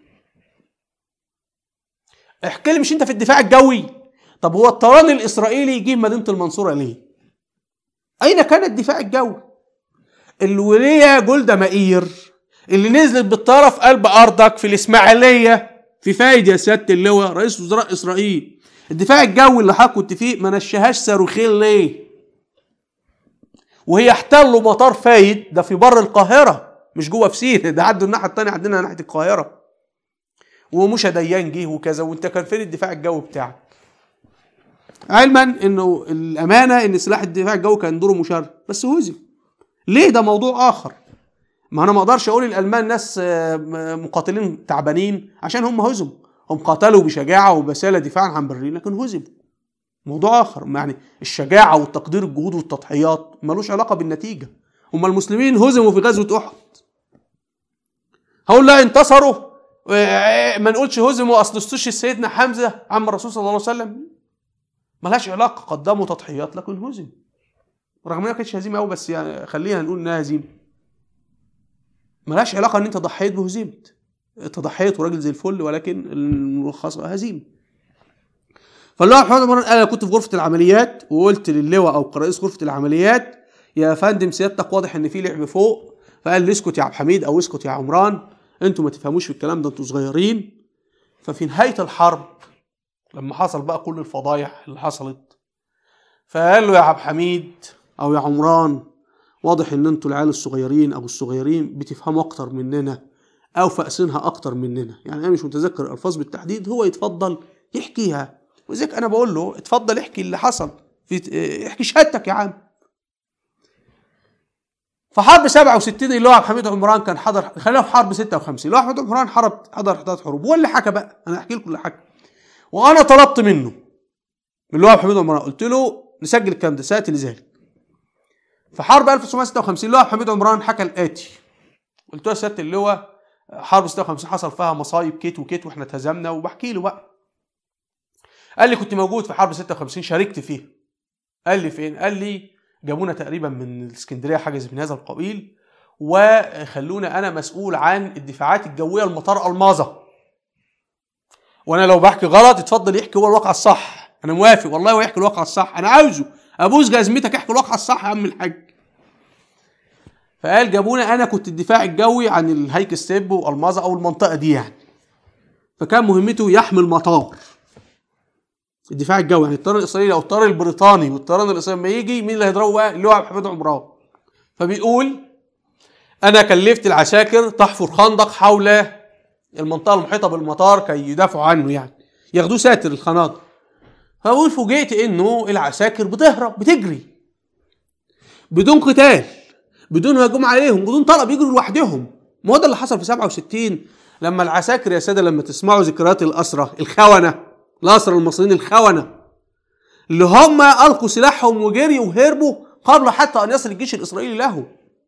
احكي لي مش انت في الدفاع الجوي طب هو الطيران الاسرائيلي يجيب مدينه المنصوره ليه اين كان الدفاع الجوي الوليه جولدا مائير اللي نزلت بالطياره في قلب ارضك في الاسماعيليه في فايد يا سياده اللواء رئيس وزراء اسرائيل الدفاع الجوي اللي حضرتك كنت فيه ما نشهاش صاروخين ليه وهي احتلوا مطار فايد ده في بر القاهره مش جوه في سينا ده عدوا الناحيه الثانيه عندنا ناحيه القاهره ومشى ديان جه وكذا وانت كان فين الدفاع الجوي بتاعك علما انه الامانه ان سلاح الدفاع الجوي كان دوره مشرف بس هزم ليه ده موضوع اخر ما انا ما اقدرش اقول الالمان ناس آه، مقاتلين تعبانين عشان هم هزموا هم قاتلوا بشجاعه وبساله دفاعا عن برلين لكن هزموا موضوع اخر يعني الشجاعه والتقدير الجهود والتضحيات ملوش علاقه بالنتيجه هم المسلمين هزموا في غزوه احد هقول لا انتصروا آه، ما نقولش هزموا اصل استشهد سيدنا حمزه عم الرسول صلى الله عليه وسلم ملهاش علاقه قدموا تضحيات لكن هزم رغم انها ما كانتش هزيمه قوي بس يعني خلينا نقول انها هزيمه ملهاش علاقه ان انت ضحيت وهزمت انت ضحيت وراجل زي الفل ولكن الملخصه هزيمه فاللواء محمد عمر قال انا كنت في غرفه العمليات وقلت للواء او رئيس غرفه العمليات يا فندم سيادتك واضح ان في لعب فوق فقال لي اسكت يا عبد الحميد او اسكت يا عمران انتوا ما تفهموش في الكلام ده انتوا صغيرين ففي نهايه الحرب لما حصل بقى كل الفضايح اللي حصلت فقال له يا عبد الحميد او يا عمران واضح ان انتوا العيال الصغيرين او الصغيرين بتفهموا اكتر مننا او فاقسينها اكتر مننا يعني انا مش متذكر الالفاظ بالتحديد هو يتفضل يحكيها وزيك انا بقول له اتفضل احكي اللي حصل في احكي شهادتك يا عم في حرب 67 اللي هو عبد الحميد عمران كان حضر خلينا في حرب 56 اللي هو عبد الحميد عمران حرب حضر ثلاث حروب هو اللي حكى بقى انا احكي لكم اللي حكى وانا طلبت منه اللي هو عبد الحميد عمران قلت له نسجل الكلام ده ساتي لذلك في حرب 1956 اللواء حميد عمران حكى الاتي قلت له يا سياده اللواء حرب 56 حصل فيها مصايب كيت وكيت واحنا اتهزمنا وبحكي له بقى قال لي كنت موجود في حرب 56 شاركت فيها قال لي فين قال لي جابونا تقريبا من الاسكندريه حاجه من هذا القبيل وخلونا انا مسؤول عن الدفاعات الجويه لمطار الماظه وانا لو بحكي غلط اتفضل يحكي هو الواقع الصح انا موافق والله هو يحكي الواقع الصح انا عاوزه ابوس جزمتك احكي الواقع الصح يا عم الحاج فقال جابونا انا كنت الدفاع الجوي عن الهيك ستيب والمازا او المنطقه دي يعني فكان مهمته يحمي المطار الدفاع الجوي يعني الطيران الاسرائيلي او الطيران البريطاني والطيران الاسرائيلي لما يجي مين اللي هيضربه بقى اللي هو عبد الحميد عمران فبيقول انا كلفت العساكر تحفر خندق حول المنطقه المحيطه بالمطار كي يدافعوا عنه يعني ياخدوه ساتر الخنادق فبقول فوجئت انه العساكر بتهرب بتجري بدون قتال بدون هجوم عليهم بدون طلب يجروا لوحدهم ما هو ده اللي حصل في 67 لما العساكر يا ساده لما تسمعوا ذكريات الاسرى الخونه الاسرى المصريين الخونه اللي هم القوا سلاحهم وجريوا وهربوا قبل حتى ان يصل الجيش الاسرائيلي لهم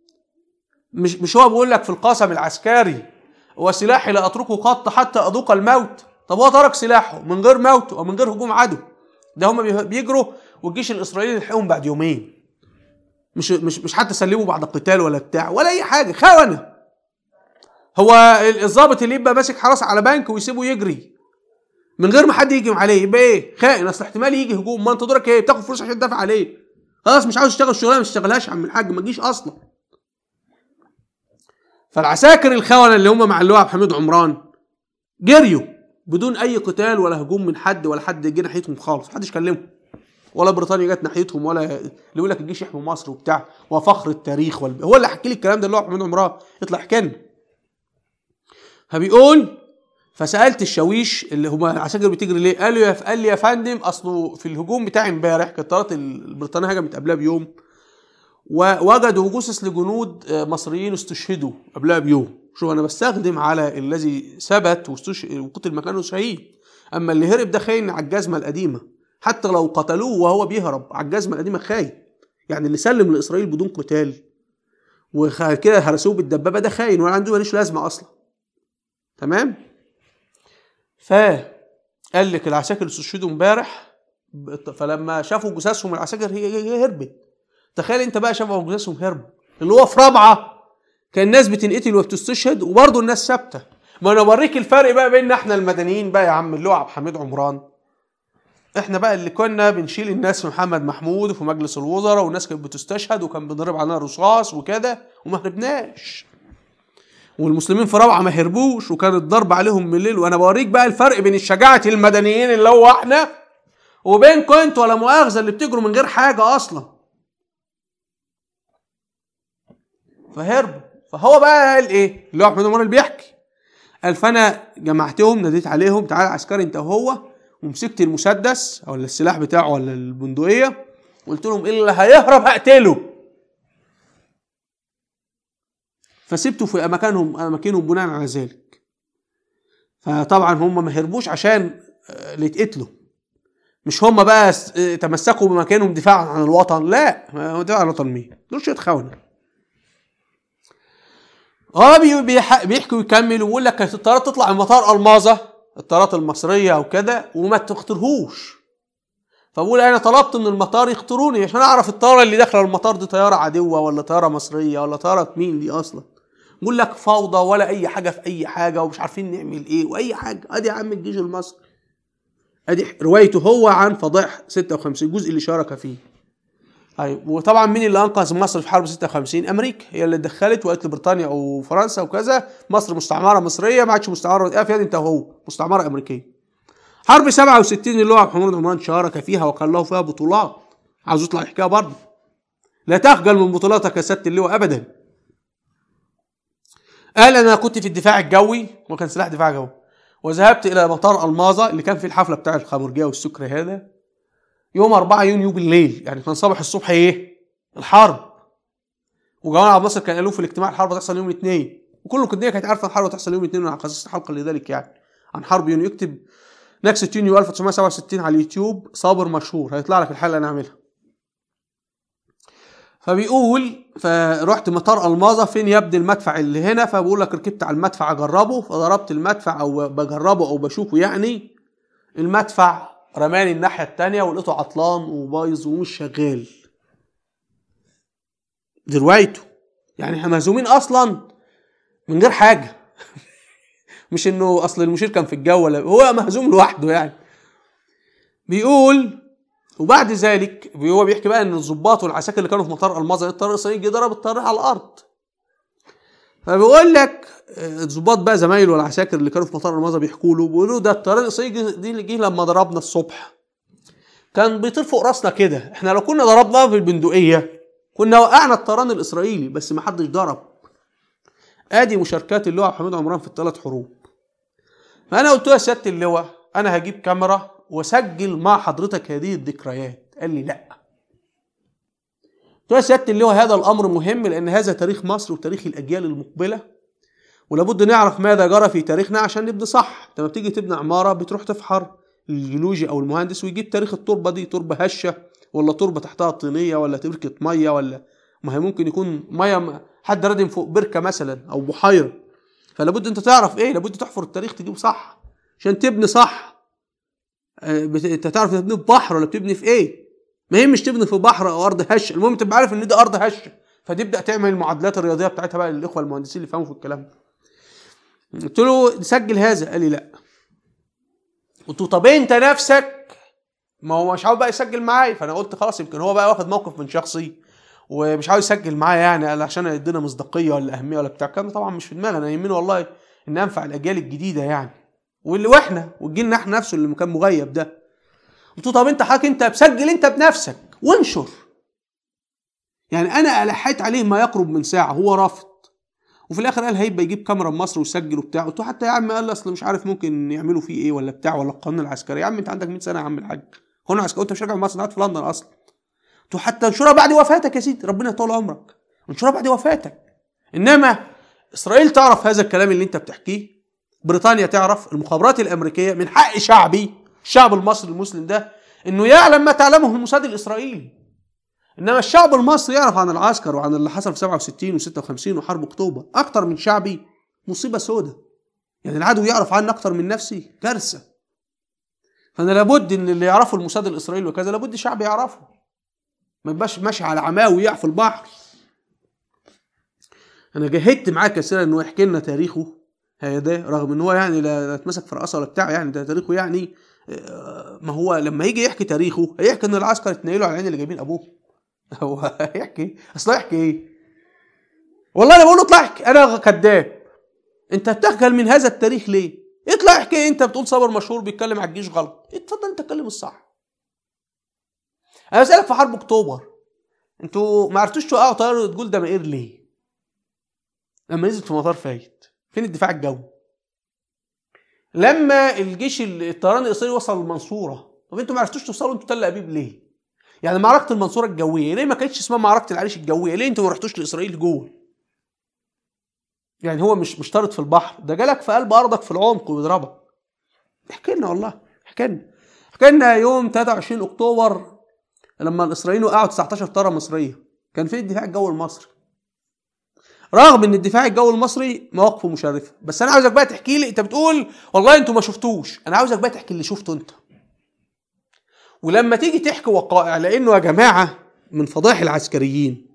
مش مش هو بيقول لك في القسم العسكري وسلاحي لا اتركه قط حتى اذوق الموت طب هو ترك سلاحه من غير موت ومن غير هجوم عدو ده هم بيجروا والجيش الاسرائيلي يلحقهم بعد يومين مش مش مش حتى سلموا بعد القتال ولا بتاع ولا اي حاجه خونه هو الضابط اللي يبقى ماسك حراسه على بنك ويسيبه يجري من غير ما حد يهجم عليه يبقى ايه خائن اصل احتمال يجي هجوم ما انت دورك ايه بتاخد فلوس عشان تدافع عليه خلاص مش عاوز تشتغل شغلانه ما تشتغلهاش يا عم الحاج ما تجيش اصلا فالعساكر الخونه اللي هم مع اللواء عبد الحميد عمران جريوا بدون اي قتال ولا هجوم من حد ولا حد جه ناحيتهم خالص محدش كلمهم ولا بريطانيا جت ناحيتهم ولا اللي يقول لك الجيش يحمي مصر وبتاع وفخر التاريخ والب... هو اللي حكي لي الكلام ده اللي هو محمد عمران يطلع احكي لنا فبيقول فسالت الشاويش اللي هم العساكر بتجري ليه قالوا يا قال لي يا فندم اصله في الهجوم بتاع امبارح كانت الطيارات البريطانيه هجمت قبلها بيوم ووجدوا جثث لجنود مصريين استشهدوا قبلها بيوم شوف انا بستخدم على الذي ثبت وقتل مكانه شهيد اما اللي هرب ده خاين على الجزمه القديمه حتى لو قتلوه وهو بيهرب على الجزمه القديمه خاين يعني اللي سلم لاسرائيل بدون قتال وكده هرسوه بالدبابه ده خاين ولا عنده ماليش لازمه اصلا تمام ف قال لك العساكر استشهدوا امبارح فلما شافوا جثثهم العساكر هي هي هربت تخيل انت بقى شافوا جثثهم هرب اللي هو في رابعه كان الناس بتنقتل وبتستشهد وبرضه الناس ثابته ما انا اوريك الفرق بقى بيننا احنا المدنيين بقى يا عم اللي هو عبد الحميد عمران احنا بقى اللي كنا بنشيل الناس في محمد محمود وفي مجلس الوزراء والناس كانت بتستشهد وكان بنضرب علينا رصاص وكده وما هربناش والمسلمين في روعه ما هربوش وكان الضرب عليهم من الليل وانا بوريك بقى الفرق بين الشجاعه المدنيين اللي هو احنا وبينكم انتوا ولا مؤاخذه اللي بتجروا من غير حاجه اصلا فهربوا فهو بقى قال ايه اللي هو احمد عمر اللي بيحكي قال فانا جمعتهم ناديت عليهم تعالى عسكري انت وهو ومسكت المسدس او السلاح بتاعه ولا البندقيه قلت لهم اللي هيهرب هقتله فسبته في اماكنهم اماكنهم بناء على ذلك فطبعا هم ما هربوش عشان اللي يتقتلوا مش هم بقى تمسكوا بمكانهم دفاعا عن الوطن لا دفاع عن الوطن مين دول شويه خونه اه بيحكي ويكمل ويقول لك كانت الطيارات تطلع من مطار الماظه الطيارات المصريه وكده وما تخترهوش فبقول انا طلبت من المطار يختاروني عشان اعرف الطياره اللي داخله المطار دي طياره عدوه ولا طياره مصريه ولا طياره مين دي اصلا بقول لك فوضى ولا اي حاجه في اي حاجه ومش عارفين نعمل ايه واي حاجه ادي يا عم الجيش المصري ادي روايته هو عن فضائح 56 الجزء اللي شارك فيه طيب وطبعا مين اللي انقذ مصر في حرب 56 امريكا هي اللي دخلت وقالت لبريطانيا او فرنسا وكذا مصر مستعمره مصريه ما عادش مستعمره ايه في يد انت وهو مستعمره امريكيه حرب 67 اللي هو عبد محمود عمران شارك فيها وكان له فيها بطولات عاوز يطلع يحكيها برضه لا تخجل من بطولاتك يا سياده اللواء ابدا قال انا كنت في الدفاع الجوي وكان سلاح دفاع جوي وذهبت الى مطار الماظه اللي كان فيه الحفله بتاع الخمرجيه والسكر هذا يوم 4 يونيو بالليل يعني كان صباح الصبح ايه الحرب وجمال عبد الناصر كان قالوا في الاجتماع الحرب هتحصل يوم الاثنين وكل الدنيا كانت عارفه الحرب هتحصل يوم الاثنين وانا خصصت حلقه لذلك يعني عن حرب يونيو اكتب نكسة يونيو 1967 على اليوتيوب صابر مشهور هيطلع لك الحلقه اللي انا عاملها فبيقول فرحت مطار الماظة فين يبدي المدفع اللي هنا فبقول لك ركبت على المدفع اجربه فضربت المدفع او بجربه او بشوفه يعني المدفع رماني الناحية التانية ولقيته عطلان وبايظ ومش شغال دي روايته يعني احنا مهزومين اصلا من غير حاجة مش انه اصل المشير كان في الجو ولا هو مهزوم لوحده يعني بيقول وبعد ذلك هو بيحكي بقى ان الضباط والعساكر اللي كانوا في مطار الماظة الطيار الاسرائيلي جه ضرب الطيار على الارض فبيقول لك الضباط بقى زمايله والعساكر اللي كانوا في مطار الماظة بيحكوا له بيقولوا ده الطيران الاسرائيلي دي اللي جه لما ضربنا الصبح كان بيطير فوق راسنا كده احنا لو كنا ضربناه بالبندقيه كنا وقعنا الطيران الاسرائيلي بس ما حدش ضرب ادي مشاركات اللواء حميد عمران في الثلاث حروب فانا قلت له يا سياده اللواء انا هجيب كاميرا واسجل مع حضرتك هذه الذكريات قال لي لا قلت له يا سياده اللواء هذا الامر مهم لان هذا تاريخ مصر وتاريخ الاجيال المقبله ولابد نعرف ماذا جرى في تاريخنا عشان نبني صح لما بتيجي تبني عماره بتروح تفحر الجيولوجي او المهندس ويجيب تاريخ التربه دي تربه هشه ولا تربه تحتها طينيه ولا بركه ميه ولا ما هي ممكن يكون ميه حد ردم فوق بركه مثلا او بحيره فلابد انت تعرف ايه لابد تحفر التاريخ تجيبه صح عشان تبني صح انت تعرف تبني في بحر ولا بتبني في ايه ما هي مش تبني في بحر او ارض هشه المهم تبقى عارف ان دي ارض هشه فتبدا تعمل المعادلات الرياضيه بتاعتها بقى للاخوه المهندسين اللي فهموا في الكلام ده قلت له سجل هذا قال لي لا قلت له طب انت نفسك ما هو مش عاوز بقى يسجل معايا فانا قلت خلاص يمكن هو بقى واخد موقف من شخصي ومش عاوز يسجل معايا يعني عشان يدينا مصداقيه ولا اهميه ولا بتاع الكلام طبعا مش في دماغي انا يهمني والله ان انفع الاجيال الجديده يعني واللي واحنا وجيلنا احنا نفسه اللي كان مغيب ده قلت له طب انت حضرتك انت بسجل انت بنفسك وانشر يعني انا الحيت عليه ما يقرب من ساعه هو رافض وفي الاخر قال هيبقى يجيب كاميرا من مصر ويسجل وبتاع قلت له حتى يا عم قال اصل مش عارف ممكن يعملوا فيه ايه ولا بتاع ولا القانون العسكري يا عم انت عندك 100 سنه يا عم الحاج قانون عسكري انت مش راجع من مصر قاعد في لندن اصلا قلت له حتى انشرها بعد وفاتك يا سيدي ربنا يطول عمرك انشرها بعد وفاتك انما اسرائيل تعرف هذا الكلام اللي انت بتحكيه بريطانيا تعرف المخابرات الامريكيه من حق شعبي الشعب المصري المسلم ده انه يعلم ما تعلمه الموساد الاسرائيلي انما الشعب المصري يعرف عن العسكر وعن اللي حصل في 67 و56 وحرب اكتوبر اكتر من شعبي مصيبه سودة يعني العدو يعرف عني اكتر من نفسي كارثه فانا لابد ان اللي يعرفه الموساد الاسرائيلي وكذا لابد الشعب يعرفه ما يبقاش ماشي على عماه ويقع في البحر انا جهدت معاه كثيرا انه يحكي لنا تاريخه هذا رغم ان هو يعني لا لا اتمسك في رقصه ولا بتاع يعني ده تاريخه يعني آه، ما هو لما يجي يحكي تاريخه هيحكي ان العسكر اتنيلوا على العين اللي جايبين ابوه هو هيحكي اصل يحكي ايه والله انا بقول له اطلع احكي انا كذاب انت بتخجل من هذا التاريخ ليه اطلع احكي انت بتقول صبر مشهور بيتكلم على الجيش غلط اتفضل انت اتكلم الصح انا بسالك في حرب اكتوبر انتوا ما عرفتوش توقعوا طياره تقول دمائر ليه لما نزلت في مطار فايت فين الدفاع الجوي لما الجيش الطيران الاسرائيلي وصل المنصوره طب انتوا ما عرفتوش توصلوا انتوا تل ابيب ليه يعني معركه المنصوره الجويه ليه ما كانتش اسمها معركه العريش الجويه ليه انتوا ما رحتوش لاسرائيل جوه يعني هو مش مش طارد في البحر ده جالك في قلب ارضك في العمق ويضربك احكي لنا والله احكي لنا احكي لنا يوم 23 اكتوبر لما الاسرائيليين وقعوا 19 طياره مصريه كان فين الدفاع الجوي المصري رغم ان الدفاع الجوي المصري مواقفه مشرفه بس انا عاوزك بقى تحكي لي انت بتقول والله انتوا ما شفتوش انا عاوزك بقى تحكي اللي شفته انت ولما تيجي تحكي وقائع لانه يا جماعه من فضائح العسكريين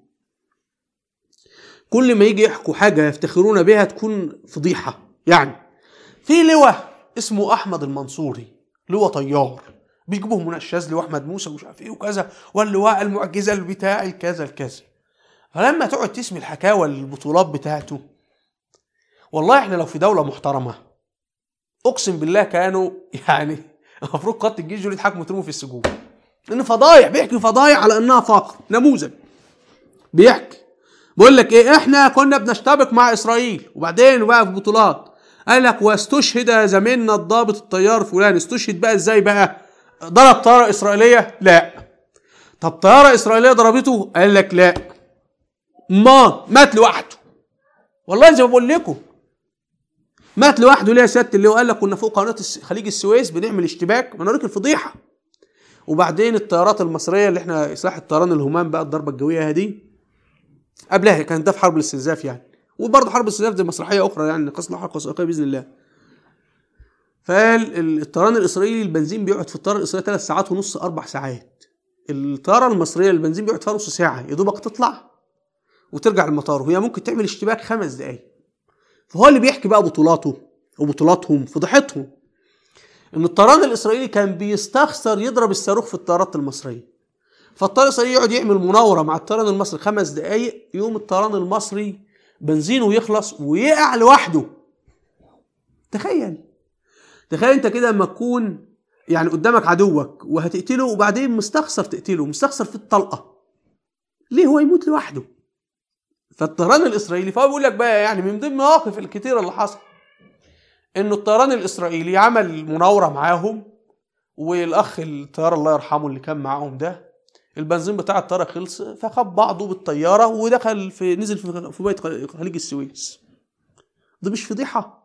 كل ما يجي يحكوا حاجه يفتخرون بها تكون فضيحه يعني في لواء اسمه احمد المنصوري لواء طيار بيجيبوه منى الشاذلي واحمد موسى ومش عارف ايه وكذا واللواء المعجزه البتاع الكذا الكذا فلما تقعد تسمي الحكاوى البطولات بتاعته والله احنا لو في دوله محترمه اقسم بالله كانوا يعني المفروض قاده الجيش دول يتحاكموا يترموا في السجون لان فضايح بيحكي فضايح على انها فقر نموذج بيحكي بيقول لك ايه احنا كنا بنشتبك مع اسرائيل وبعدين بقى في بطولات قال لك واستشهد زميلنا الضابط الطيار فلان استشهد بقى ازاي بقى ضرب طياره اسرائيليه لا طب طياره اسرائيليه ضربته قال لك لا ما مات لوحده والله زي ما بقول لكم مات لوحده ليه يا سياده اللي هو قال لك كنا فوق قناه الس- خليج السويس بنعمل اشتباك ما نوريك الفضيحه وبعدين الطيارات المصريه اللي احنا سلاح الطيران الهمام بقى الضربه الجويه هذه قبلها كانت ده في حرب الاستنزاف يعني وبرضه حرب الاستنزاف دي مسرحيه اخرى يعني قصه حلقه وثائقيه باذن الله فالطيران الاسرائيلي البنزين بيقعد في الطياره الاسرائيليه ثلاث ساعات ونص اربع ساعات الطياره المصريه البنزين بيقعد فيها نص ساعه يا دوبك تطلع وترجع المطار وهي ممكن تعمل اشتباك خمس دقايق فهو اللي بيحكي بقى بطولاته وبطولاتهم فضيحتهم ان الطيران الاسرائيلي كان بيستخسر يضرب الصاروخ في الطيارات المصريه فالطيران الاسرائيلي يقعد يعمل مناوره مع الطيران المصري خمس دقايق يوم الطيران المصري بنزينه يخلص ويقع لوحده تخيل تخيل انت كده لما تكون يعني قدامك عدوك وهتقتله وبعدين مستخسر تقتله مستخسر في الطلقه ليه هو يموت لوحده فالطيران الاسرائيلي فهو بيقول لك بقى يعني من ضمن المواقف الكتيره اللي حصل انه الطيران الاسرائيلي عمل مناوره معاهم والاخ الطيار الله يرحمه اللي كان معاهم ده البنزين بتاع الطياره خلص فخد بعضه بالطياره ودخل في نزل في في بيت خليج السويس ده مش فضيحه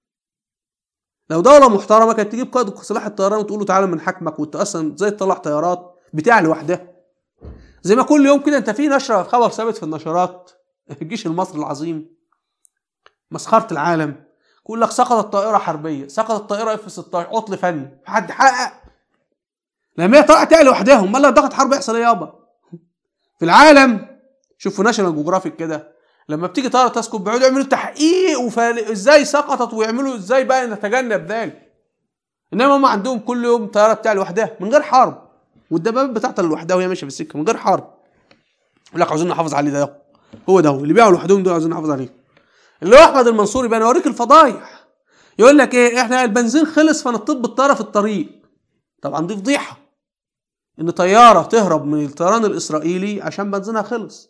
لو دوله محترمه كانت تجيب قائد سلاح الطيران وتقول له تعالى من حكمك وانت اصلا ازاي تطلع طيارات بتاع لوحدها زي ما كل يوم كده انت في نشره خبر ثابت في النشرات الجيش المصري العظيم مسخره العالم يقول لك سقطت طائره حربيه سقطت طائره اف 16 عطل فني حد حقق لما هي طلعت تعلى لوحدها امال لو ضغط حرب يحصل ايه يابا في العالم شوفوا ناشونال جغرافيك كده لما بتيجي طائره تسقط بيقعدوا يعملوا تحقيق وازاي سقطت ويعملوا ازاي بقى نتجنب ذلك انما هم عندهم كل يوم طياره بتاع لوحدها من غير حرب والدبابات بتاعتها لوحدها وهي ماشيه في السكه من غير حرب يقول لك عاوزين نحافظ عليه ده هو ده اللي بيعوا لوحدهم دول عاوزين نحافظ عليه اللي هو احمد المنصوري بقى انا اوريك الفضايح يقول لك ايه احنا البنزين خلص فنطب بالطياره في الطريق طبعا دي فضيحه ان طياره تهرب من الطيران الاسرائيلي عشان بنزينها خلص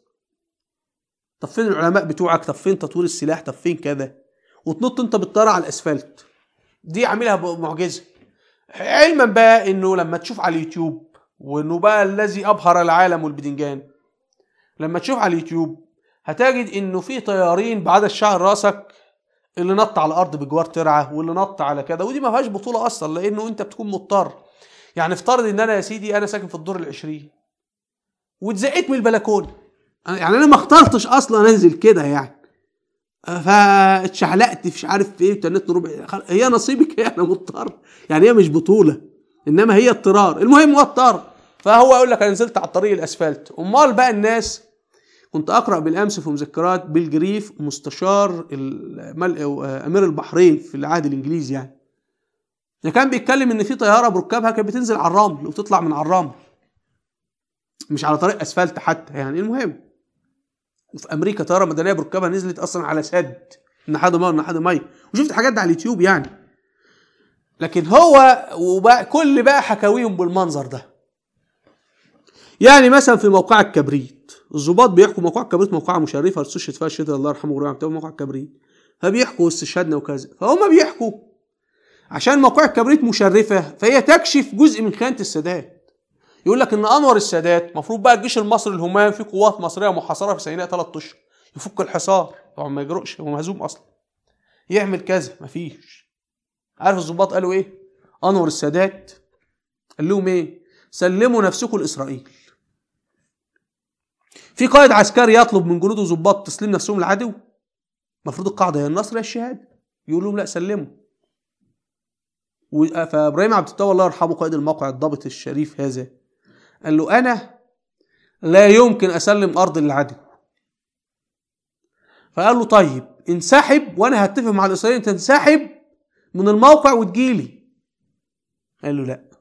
طب فين العلماء بتوعك طب فين تطوير السلاح طب فين كذا وتنط انت بالطياره على الاسفلت دي عاملها معجزه علما بقى انه لما تشوف على اليوتيوب وانه بقى الذي ابهر العالم والبدنجان لما تشوف على اليوتيوب هتجد انه في طيارين بعد شعر راسك اللي نط على الارض بجوار ترعه واللي نط على كده ودي ما فيهاش بطوله اصلا لانه انت بتكون مضطر يعني افترض ان انا يا سيدي انا ساكن في الدور العشرين واتزقيت من البلكونه أنا- يعني انا ما اخترتش اصلا انزل كده يعني فاتشعلقت مش عارف في ايه وتنيت ربع خل- هي نصيبك هي انا مضطر يعني هي مش بطوله انما هي اضطرار المهم هو اضطر فهو يقول لك انا نزلت على الطريق الاسفلت امال بقى الناس كنت اقرا بالامس في مذكرات بيل جريف مستشار المل... امير البحرين في العهد الانجليزي يعني ده كان بيتكلم ان في طياره بركابها كانت بتنزل على الرمل وتطلع من على الرمل مش على طريق اسفلت حتى يعني المهم وفي امريكا طياره مدنيه بركابها نزلت اصلا على سد نحاد ميه نحاد ميه وشفت حاجات دي على اليوتيوب يعني لكن هو وبقى كل بقى حكاويهم بالمنظر ده يعني مثلا في موقع الكبريت الضباط بيحكوا موقع الكبريت موقعة مشرفة استشهد فيها الشهيد الله يرحمه ورحمه الله موقع الكبريت فبيحكوا استشهادنا وكذا فهم بيحكوا عشان موقع الكبريت مشرفة فهي تكشف جزء من خيانة السادات يقول لك ان انور السادات المفروض بقى الجيش المصري الهمام في قوات مصريه محاصره في سيناء ثلاث اشهر يفك الحصار طبعا ما يجرؤش هو مهزوم اصلا يعمل كذا مفيش عارف الضباط قالوا ايه انور السادات قال لهم ايه سلموا نفسكم لاسرائيل في قائد عسكري يطلب من جنوده ضباط تسليم نفسهم للعدو المفروض القاعده هي النصر يا الشهاده يقول لهم لا سلموا و- فابراهيم عبد التواب الله يرحمه قائد الموقع الضابط الشريف هذا قال له انا لا يمكن اسلم ارض للعدو فقال له طيب انسحب وانا هتفق مع الاسرائيليين تنسحب من الموقع وتجيلي قال له لا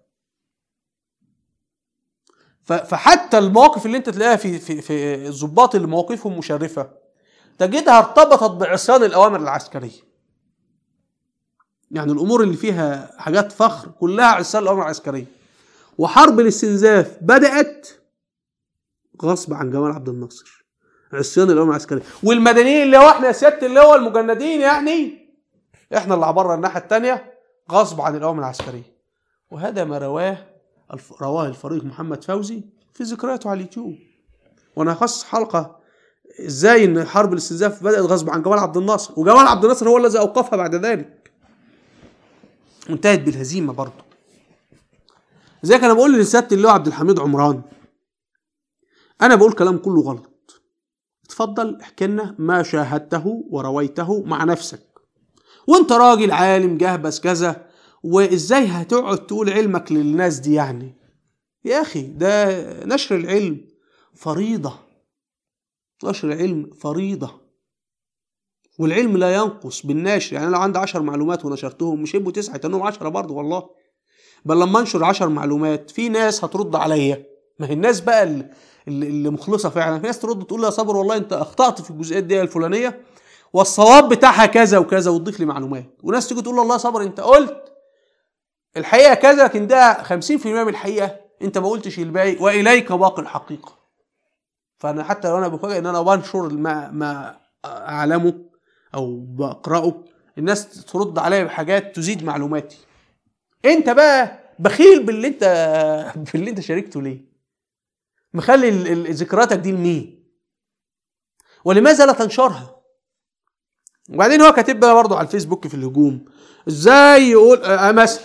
ف- فحتى المواقف اللي انت تلاقيها في في في الضباط اللي مواقفهم مشرفه تجدها ارتبطت بعصيان الاوامر العسكريه يعني الامور اللي فيها حاجات فخر كلها عصيان الاوامر العسكريه وحرب الاستنزاف بدات غصب عن جمال عبد الناصر عصيان الاوامر العسكريه والمدنيين اللي هو احنا يا سياده اللي هو المجندين يعني احنا اللي عبرنا الناحيه الثانيه غصب عن الاوامر العسكريه وهذا ما رواه الف... رواه الفريق محمد فوزي في ذكرياته على اليوتيوب وانا هخصص حلقه ازاي ان حرب الاستنزاف بدات غصب عن جمال عبد الناصر وجمال عبد الناصر هو الذي اوقفها بعد ذلك وانتهت بالهزيمه برضه زي انا بقول لسياده اللواء عبد الحميد عمران انا بقول كلام كله غلط اتفضل احكي لنا ما شاهدته ورويته مع نفسك وانت راجل عالم جهبس كذا وازاي هتقعد تقول علمك للناس دي يعني يا اخي ده نشر العلم فريضه نشر العلم فريضه والعلم لا ينقص بالنشر يعني أنا لو عندي عشر معلومات ونشرتهم مش هيبقوا تسعه يتنهم عشرة برضه والله بل لما انشر عشر معلومات في ناس هترد عليا ما هي الناس بقى اللي, اللي مخلصه فعلا في ناس ترد تقول لي يا صابر والله انت اخطات في الجزئيات دي الفلانيه والصواب بتاعها كذا وكذا وتضيف لي معلومات وناس تيجي تقول لي والله يا صابر انت قلت الحقيقه كذا لكن ده 50% من الحقيقه انت ما قلتش الباقي واليك باقي الحقيقه فانا حتى لو انا بفاجئ ان انا بنشر ما ما اعلمه او بقراه الناس ترد عليا بحاجات تزيد معلوماتي انت بقى بخيل باللي انت باللي انت شاركته ليه مخلي ال- ال- ذكرياتك دي لمين ولماذا لا تنشرها وبعدين هو كاتب بقى برضه على الفيسبوك في الهجوم ازاي يقول آه مثلا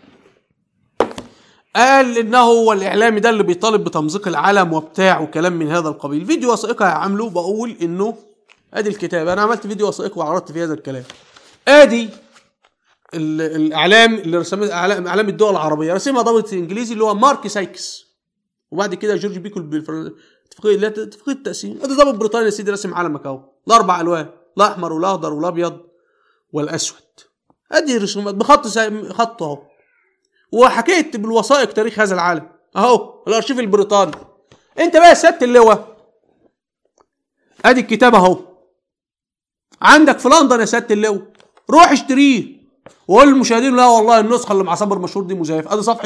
قال انه هو الاعلامي ده اللي بيطالب بتمزيق العلم وبتاع وكلام من هذا القبيل فيديو وثائقي عامله بقول انه ادي الكتاب انا عملت فيديو وثائقي وعرضت فيه هذا الكلام ادي ال- الاعلام اللي رسمه اعلام اعلام الدول العربيه رسمها ضابط انجليزي اللي هو مارك سايكس وبعد كده جورج بيكول بالفرنسي اتفاقيه لا اتفاقيه التقسيم ادي ضابط بريطانيا يا سيدي رسم علمك اهو الاربع الوان الاحمر والاخضر والابيض والاسود ادي رسومات بخط سا... خط اهو وحكيت بالوثائق تاريخ هذا العالم اهو الارشيف البريطاني انت بقى يا سياده اللواء ادي الكتاب اهو عندك في لندن يا سياده اللواء روح اشتريه وقول للمشاهدين لا والله النسخه اللي مع صابر مشهور دي مزيف ادي صفحه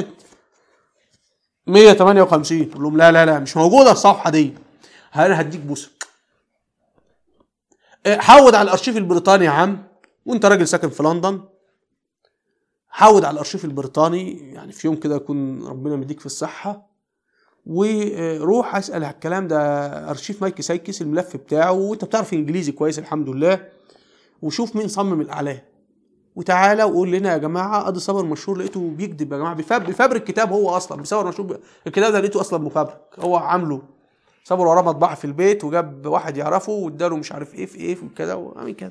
158 قول لهم لا لا لا مش موجوده الصفحه دي انا هديك بوسه اه، حود على الارشيف البريطاني يا عم وانت راجل ساكن في لندن حود على الارشيف البريطاني يعني في يوم كده يكون ربنا مديك في الصحه وروح اسال على الكلام ده ارشيف مايك سايكس الملف بتاعه وانت بتعرف انجليزي كويس الحمد لله وشوف مين صمم الاعلام وتعالى وقول لنا يا جماعه ادي صبر مشهور لقيته بيكذب يا جماعه بيفب- بيفبرك كتاب هو اصلا بيصور مشهور ب- الكتاب ده لقيته اصلا مفبرك هو عامله صبر وراه مطبعه في البيت وجاب واحد يعرفه واداله مش عارف ايه في ايه في كذا وعامل كذا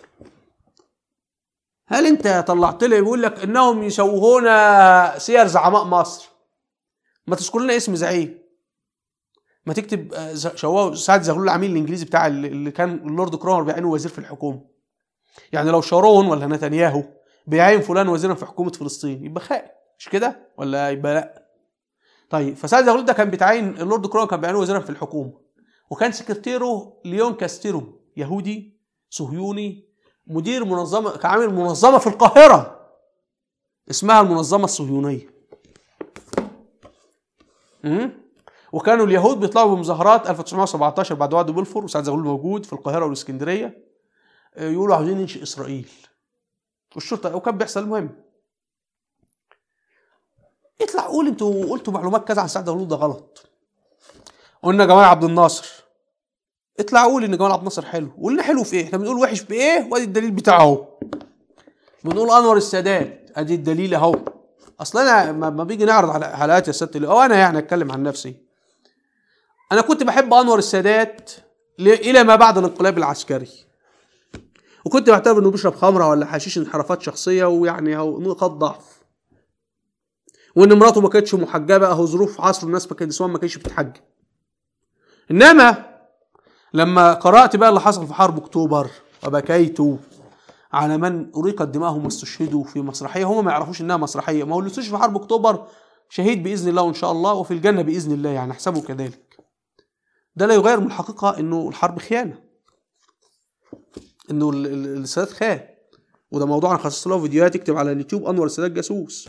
هل انت طلعت لي بيقول لك انهم يشوهون سير زعماء مصر ما تذكر لنا اسم زعيم ما تكتب آه، ز- شوهوا سعد زغلول العميل الانجليزي بتاع اللي اللي كان اللورد كرومر بيعينه وزير في الحكومه يعني لو شارون ولا نتنياهو بيعين فلان وزيرا في حكومه فلسطين يبقى خائن مش كده ولا يبقى لا طيب فسعد زغلول ده كان بيتعين اللورد كرومر كان بيعينه وزيرا في الحكومه وكان سكرتيره ليون كاستيرو يهودي صهيوني مدير منظمه كان عامل منظمه في القاهره اسمها المنظمه الصهيونيه امم وكانوا اليهود بيطلعوا بمظاهرات 1917 بعد وعد بلفور وسعد زغلول موجود في القاهره والاسكندريه آه، يقولوا عاوزين ننشئ اسرائيل والشرطه وكان بيحصل المهم اطلع قول انتوا قلتوا معلومات كذا عن سعد زغلول ده غلط قلنا جمال عبد الناصر اطلع قول ان جمال عبد الناصر حلو قلنا حلو في ايه احنا بنقول وحش في ايه وادي الدليل بتاعه اهو بنقول انور السادات ادي الدليل اهو اصل انا ما ما بيجي نعرض على حلقات يا سياده او انا يعني اتكلم عن نفسي انا كنت بحب انور السادات ل- الى ما بعد الانقلاب العسكري وكنت بعتبر انه بيشرب خمره ولا حشيش انحرافات شخصيه ويعني هو نقاط ضعف وان مراته ما كانتش محجبه اهو ظروف عصر الناس ما كان النسوان ما كانتش بتتحجب انما لما قرات بقى اللي حصل في حرب اكتوبر وبكيت على من أريقت دماءهم واستشهدوا في مسرحية هم ما يعرفوش إنها مسرحية ما هو اللي استشهد في حرب أكتوبر شهيد بإذن الله وإن شاء الله وفي الجنة بإذن الله يعني احسبوا كذلك ده لا يغير من الحقيقة إنه الحرب خيانة إنه ال- ال- السادات خان وده موضوع أنا خصصت له فيديوهات اكتب على اليوتيوب أنور السادات جاسوس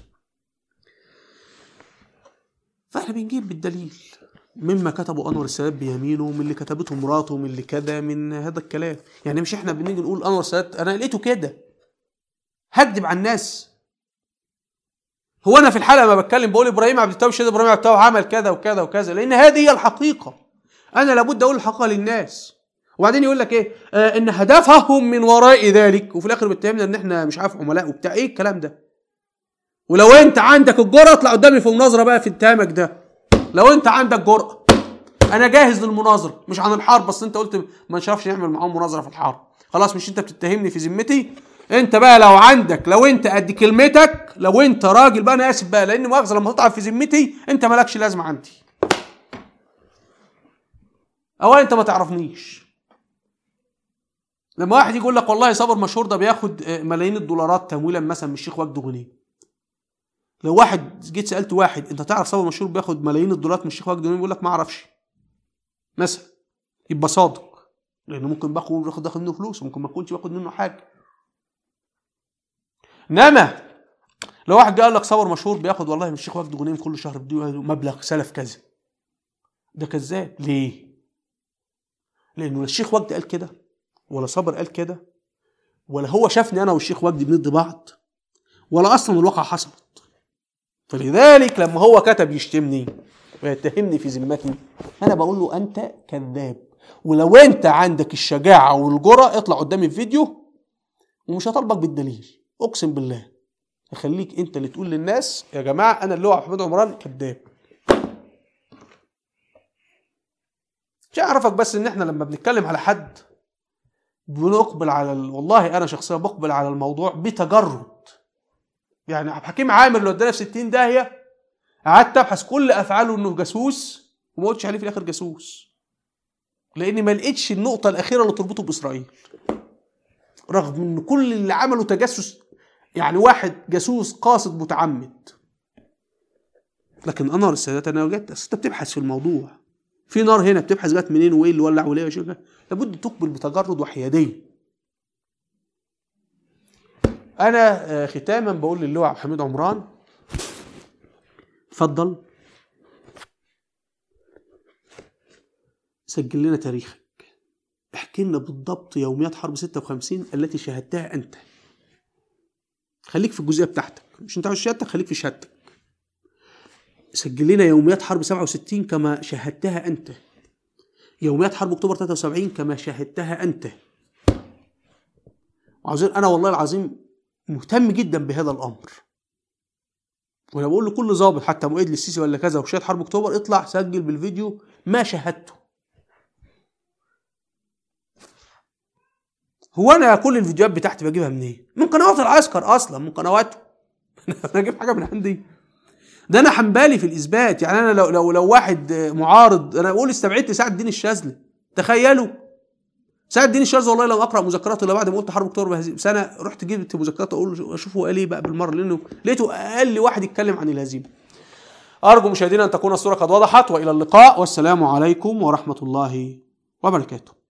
فاحنا بنجيب بالدليل مما كتبه انور السادات بيمينه من اللي كتبته مراته من اللي كده من هذا الكلام يعني مش احنا بنيجي نقول انور السادات انا لقيته كده هكدب على الناس هو انا في الحلقه ما بتكلم بقول ابراهيم عبد التواب شهيد ابراهيم عبد التواب عمل كذا وكذا وكذا لان هذه هي الحقيقه انا لابد اقول الحقيقه للناس وبعدين يقول لك ايه آه ان هدفهم من وراء ذلك وفي الاخر بيتهمنا ان احنا مش عارف عملاء وبتاع ايه الكلام ده ولو انت عندك الجرأه اطلع قدامي في مناظره بقى في اتهامك ده لو انت عندك جرأه انا جاهز للمناظره مش عن الحرب بس انت قلت ما نشرفش نعمل معاهم مناظره في الحرب خلاص مش انت بتتهمني في ذمتي انت بقى لو عندك لو انت قد كلمتك لو انت راجل بقى انا اسف بقى لان مؤاخذه لما تطعن في ذمتي انت مالكش لازمه عندي اولا انت ما تعرفنيش لما واحد يقول لك والله صابر مشهور ده بياخد آه، ملايين الدولارات تمويلا مثلا من الشيخ وجد غنيم لو واحد جيت سالت واحد انت تعرف صابر مشهور بياخد ملايين الدولارات من الشيخ وجد غنيم يقول لك ما اعرفش مثلا يبقى صادق لانه ممكن باخد باخد باخد منه فلوس وممكن ما اكونش باخد منه حاجه انما لو واحد جه قال لك صور مشهور بياخد والله من الشيخ وجد غنيم كل شهر بديه مبلغ سلف كذا ده كذاب ليه؟ لانه لا الشيخ وجد قال كده ولا صابر قال كده ولا هو شافني انا والشيخ وجدي بندي بعض ولا اصلا الواقع حصلت فلذلك لما هو كتب يشتمني ويتهمني في ذمتي انا بقول له انت كذاب ولو انت عندك الشجاعه والجرأه اطلع قدامي في فيديو ومش هطالبك بالدليل اقسم بالله اخليك انت اللي تقول للناس يا جماعه انا اللي هو محمد عمران كذاب مش اعرفك بس ان احنا لما بنتكلم على حد بنقبل على ال... والله انا شخصيا بقبل على الموضوع بتجرد يعني عبد الحكيم عامر اللي ودانا في 60 داهيه قعدت ابحث كل افعاله انه جاسوس وما قلتش عليه في الاخر جاسوس لاني ما لقيتش النقطه الاخيره اللي تربطه باسرائيل رغم ان كل اللي عمله تجسس يعني واحد جاسوس قاصد متعمد لكن انور السادات انا وجدت أصل انت بتبحث في الموضوع في نار هنا بتبحث جت منين وايه اللي ولع وليه وشو لابد تقبل بتجرد وحياديه انا آه، ختاما بقول للواء عبد الحميد عمران اتفضل سجل لنا تاريخك احكي لنا بالضبط يوميات حرب 56 التي شاهدتها انت خليك في الجزئيه بتاعتك مش انت عاوز شهادتك خليك في شهادتك سجل لنا يوميات حرب 67 كما شاهدتها انت يوميات حرب اكتوبر 73 كما شاهدتها انت وعاوزين انا والله العظيم مهتم جدا بهذا الامر وانا بقول لكل ضابط حتى مؤيد للسيسي ولا كذا وشهد حرب اكتوبر اطلع سجل بالفيديو ما شاهدته هو انا كل الفيديوهات بتاعتي بجيبها منين؟ من قنوات العسكر اصلا من قنواته انا اجيب حاجه من عندي ده انا حنبالي في الاثبات يعني انا لو لو لو واحد معارض انا بقول استبعدت سعد الدين الشاذلي تخيلوا سعد الدين الشاذلي والله لو اقرا مذكراته اللي بعد ما قلت حرب اكتوبر بسنه رحت جبت مذكراته اقول اشوف هو قال ايه بقى بالمره لانه لقيته اقل واحد يتكلم عن الهزيمه ارجو مشاهدينا ان تكون الصوره قد وضحت والى اللقاء والسلام عليكم ورحمه الله وبركاته